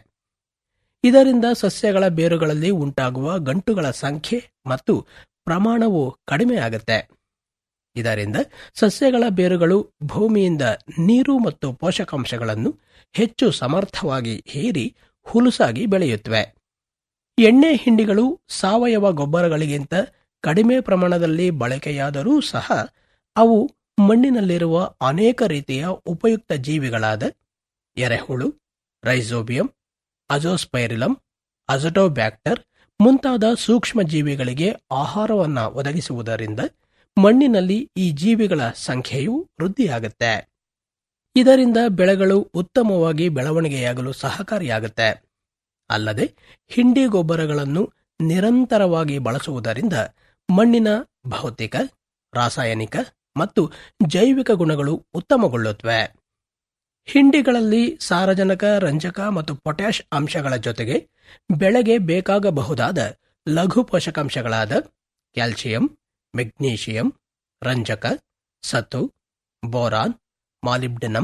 ಇದರಿಂದ ಸಸ್ಯಗಳ ಬೇರುಗಳಲ್ಲಿ ಉಂಟಾಗುವ ಗಂಟುಗಳ ಸಂಖ್ಯೆ ಮತ್ತು ಪ್ರಮಾಣವು ಕಡಿಮೆಯಾಗುತ್ತೆ ಇದರಿಂದ ಸಸ್ಯಗಳ ಬೇರುಗಳು ಭೂಮಿಯಿಂದ ನೀರು ಮತ್ತು ಪೋಷಕಾಂಶಗಳನ್ನು ಹೆಚ್ಚು ಸಮರ್ಥವಾಗಿ ಹೀರಿ ಹುಲುಸಾಗಿ ಬೆಳೆಯುತ್ತವೆ ಎಣ್ಣೆ ಹಿಂಡಿಗಳು ಸಾವಯವ ಗೊಬ್ಬರಗಳಿಗಿಂತ ಕಡಿಮೆ ಪ್ರಮಾಣದಲ್ಲಿ ಬಳಕೆಯಾದರೂ ಸಹ ಅವು ಮಣ್ಣಿನಲ್ಲಿರುವ ಅನೇಕ ರೀತಿಯ ಉಪಯುಕ್ತ ಜೀವಿಗಳಾದ ಎರೆಹುಳು ರೈಸೋಬಿಯಂ ಅಜೋಸ್ಪೈರಿಲಮ್ ಅಜಟೋಬ್ಯಾಕ್ಟರ್ ಮುಂತಾದ ಸೂಕ್ಷ್ಮ ಜೀವಿಗಳಿಗೆ ಆಹಾರವನ್ನ ಒದಗಿಸುವುದರಿಂದ ಮಣ್ಣಿನಲ್ಲಿ ಈ ಜೀವಿಗಳ ಸಂಖ್ಯೆಯು ವೃದ್ಧಿಯಾಗುತ್ತೆ ಇದರಿಂದ ಬೆಳೆಗಳು ಉತ್ತಮವಾಗಿ ಬೆಳವಣಿಗೆಯಾಗಲು ಸಹಕಾರಿಯಾಗುತ್ತೆ ಅಲ್ಲದೆ ಹಿಂಡಿ ಗೊಬ್ಬರಗಳನ್ನು ನಿರಂತರವಾಗಿ ಬಳಸುವುದರಿಂದ ಮಣ್ಣಿನ ಭೌತಿಕ ರಾಸಾಯನಿಕ ಮತ್ತು ಜೈವಿಕ ಗುಣಗಳು ಉತ್ತಮಗೊಳ್ಳುತ್ತವೆ ಹಿಂಡಿಗಳಲ್ಲಿ ಸಾರಜನಕ ರಂಜಕ ಮತ್ತು ಪೊಟ್ಯಾಷ್ ಅಂಶಗಳ ಜೊತೆಗೆ ಬೆಳೆಗೆ ಬೇಕಾಗಬಹುದಾದ ಲಘು ಪೋಷಕಾಂಶಗಳಾದ ಕ್ಯಾಲ್ಸಿಯಂ ಮೆಗ್ನೀಷಿಯಂ ರಂಜಕ ಸತು ಬೋರಾನ್ ಮಾಲಿಬ್ಡಿನಮ್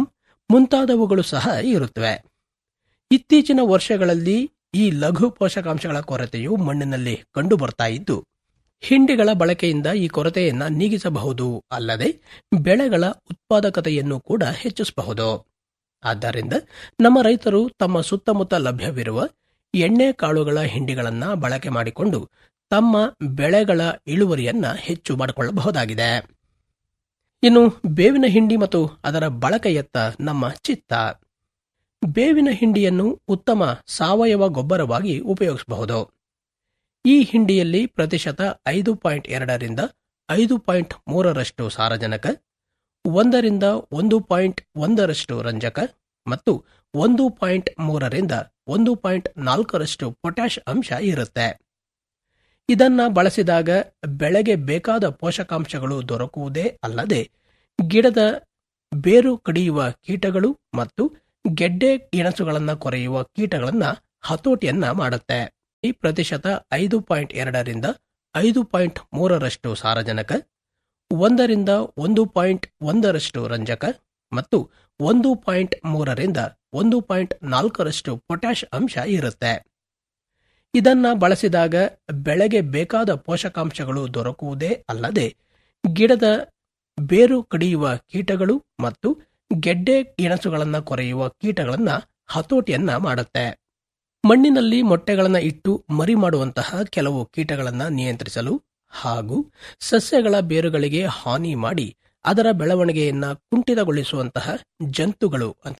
ಮುಂತಾದವುಗಳು ಸಹ ಇರುತ್ತವೆ ಇತ್ತೀಚಿನ ವರ್ಷಗಳಲ್ಲಿ ಈ ಲಘು ಪೋಷಕಾಂಶಗಳ ಕೊರತೆಯು ಮಣ್ಣಿನಲ್ಲಿ ಕಂಡುಬರ್ತಾ ಇದ್ದು ಹಿಂಡಿಗಳ ಬಳಕೆಯಿಂದ ಈ ಕೊರತೆಯನ್ನ ನೀಗಿಸಬಹುದು ಅಲ್ಲದೆ ಬೆಳೆಗಳ ಉತ್ಪಾದಕತೆಯನ್ನು ಕೂಡ ಹೆಚ್ಚಿಸಬಹುದು ಆದ್ದರಿಂದ ನಮ್ಮ ರೈತರು ತಮ್ಮ ಸುತ್ತಮುತ್ತ ಲಭ್ಯವಿರುವ ಎಣ್ಣೆ ಕಾಳುಗಳ ಹಿಂಡಿಗಳನ್ನ ಬಳಕೆ ಮಾಡಿಕೊಂಡು ತಮ್ಮ ಬೆಳೆಗಳ ಇಳುವರಿಯನ್ನ ಹೆಚ್ಚು ಮಾಡಿಕೊಳ್ಳಬಹುದಾಗಿದೆ ಇನ್ನು ಬೇವಿನ ಹಿಂಡಿ ಮತ್ತು ಅದರ ಬಳಕೆಯತ್ತ ನಮ್ಮ ಚಿತ್ತ ಬೇವಿನ ಹಿಂಡಿಯನ್ನು ಉತ್ತಮ ಸಾವಯವ ಗೊಬ್ಬರವಾಗಿ ಉಪಯೋಗಿಸಬಹುದು ಈ ಹಿಂಡಿಯಲ್ಲಿ ಪ್ರತಿಶತ ಐದು ಪಾಯಿಂಟ್ ಎರಡರಿಂದ ಐದು ಪಾಯಿಂಟ್ ಮೂರರಷ್ಟು ಸಾರಜನಕ ಒಂದರಿಂದ ಒಂದು ಪಾಯಿಂಟ್ ಒಂದರಷ್ಟು ರಂಜಕ ಮತ್ತು ಒಂದು ಪಾಯಿಂಟ್ ಮೂರರಿಂದ ಒಂದು ಪಾಯಿಂಟ್ ನಾಲ್ಕರಷ್ಟು ಪೊಟ್ಯಾಷ್ ಅಂಶ ಇರುತ್ತೆ ಇದನ್ನ ಬಳಸಿದಾಗ ಬೆಳೆಗೆ ಬೇಕಾದ ಪೋಷಕಾಂಶಗಳು ದೊರಕುವುದೇ ಅಲ್ಲದೆ ಗಿಡದ ಬೇರು ಕಡಿಯುವ ಕೀಟಗಳು ಮತ್ತು ಗೆಡ್ಡೆ ಗೆಣಸುಗಳನ್ನ ಕೊರೆಯುವ ಕೀಟಗಳನ್ನ ಹತೋಟಿಯನ್ನ ಮಾಡುತ್ತೆ ಈ ಪ್ರತಿಶತ ಐದು ಪಾಯಿಂಟ್ ಎರಡರಿಂದ ಐದು ಪಾಯಿಂಟ್ ಮೂರರಷ್ಟು ಸಾರಜನಕ ಒಂದರಿಂದ ಒಂದು ಪಾಯಿಂಟ್ ಒಂದರಷ್ಟು ರಂಜಕ ಮತ್ತು ಒಂದು ಪಾಯಿಂಟ್ ಮೂರರಿಂದ ಒಂದು ಪಾಯಿಂಟ್ ನಾಲ್ಕರಷ್ಟು ಪೊಟ್ಯಾಷ್ ಅಂಶ ಇರುತ್ತೆ ಇದನ್ನ ಬಳಸಿದಾಗ ಬೆಳೆಗೆ ಬೇಕಾದ ಪೋಷಕಾಂಶಗಳು ದೊರಕುವುದೇ ಅಲ್ಲದೆ ಗಿಡದ ಬೇರು ಕಡಿಯುವ ಕೀಟಗಳು ಮತ್ತು ಗೆಡ್ಡೆ ಗೆಣಸುಗಳನ್ನ ಕೊರೆಯುವ ಕೀಟಗಳನ್ನ ಹತೋಟಿಯನ್ನ ಮಾಡುತ್ತೆ ಮಣ್ಣಿನಲ್ಲಿ ಮೊಟ್ಟೆಗಳನ್ನ ಇಟ್ಟು ಮರಿ ಮಾಡುವಂತಹ ಕೆಲವು ಕೀಟಗಳನ್ನ ನಿಯಂತ್ರಿಸಲು ಹಾಗೂ ಸಸ್ಯಗಳ ಬೇರುಗಳಿಗೆ ಹಾನಿ ಮಾಡಿ ಅದರ ಬೆಳವಣಿಗೆಯನ್ನ ಕುಂಠಿತಗೊಳಿಸುವಂತಹ ಜಂತುಗಳು ಅಂತ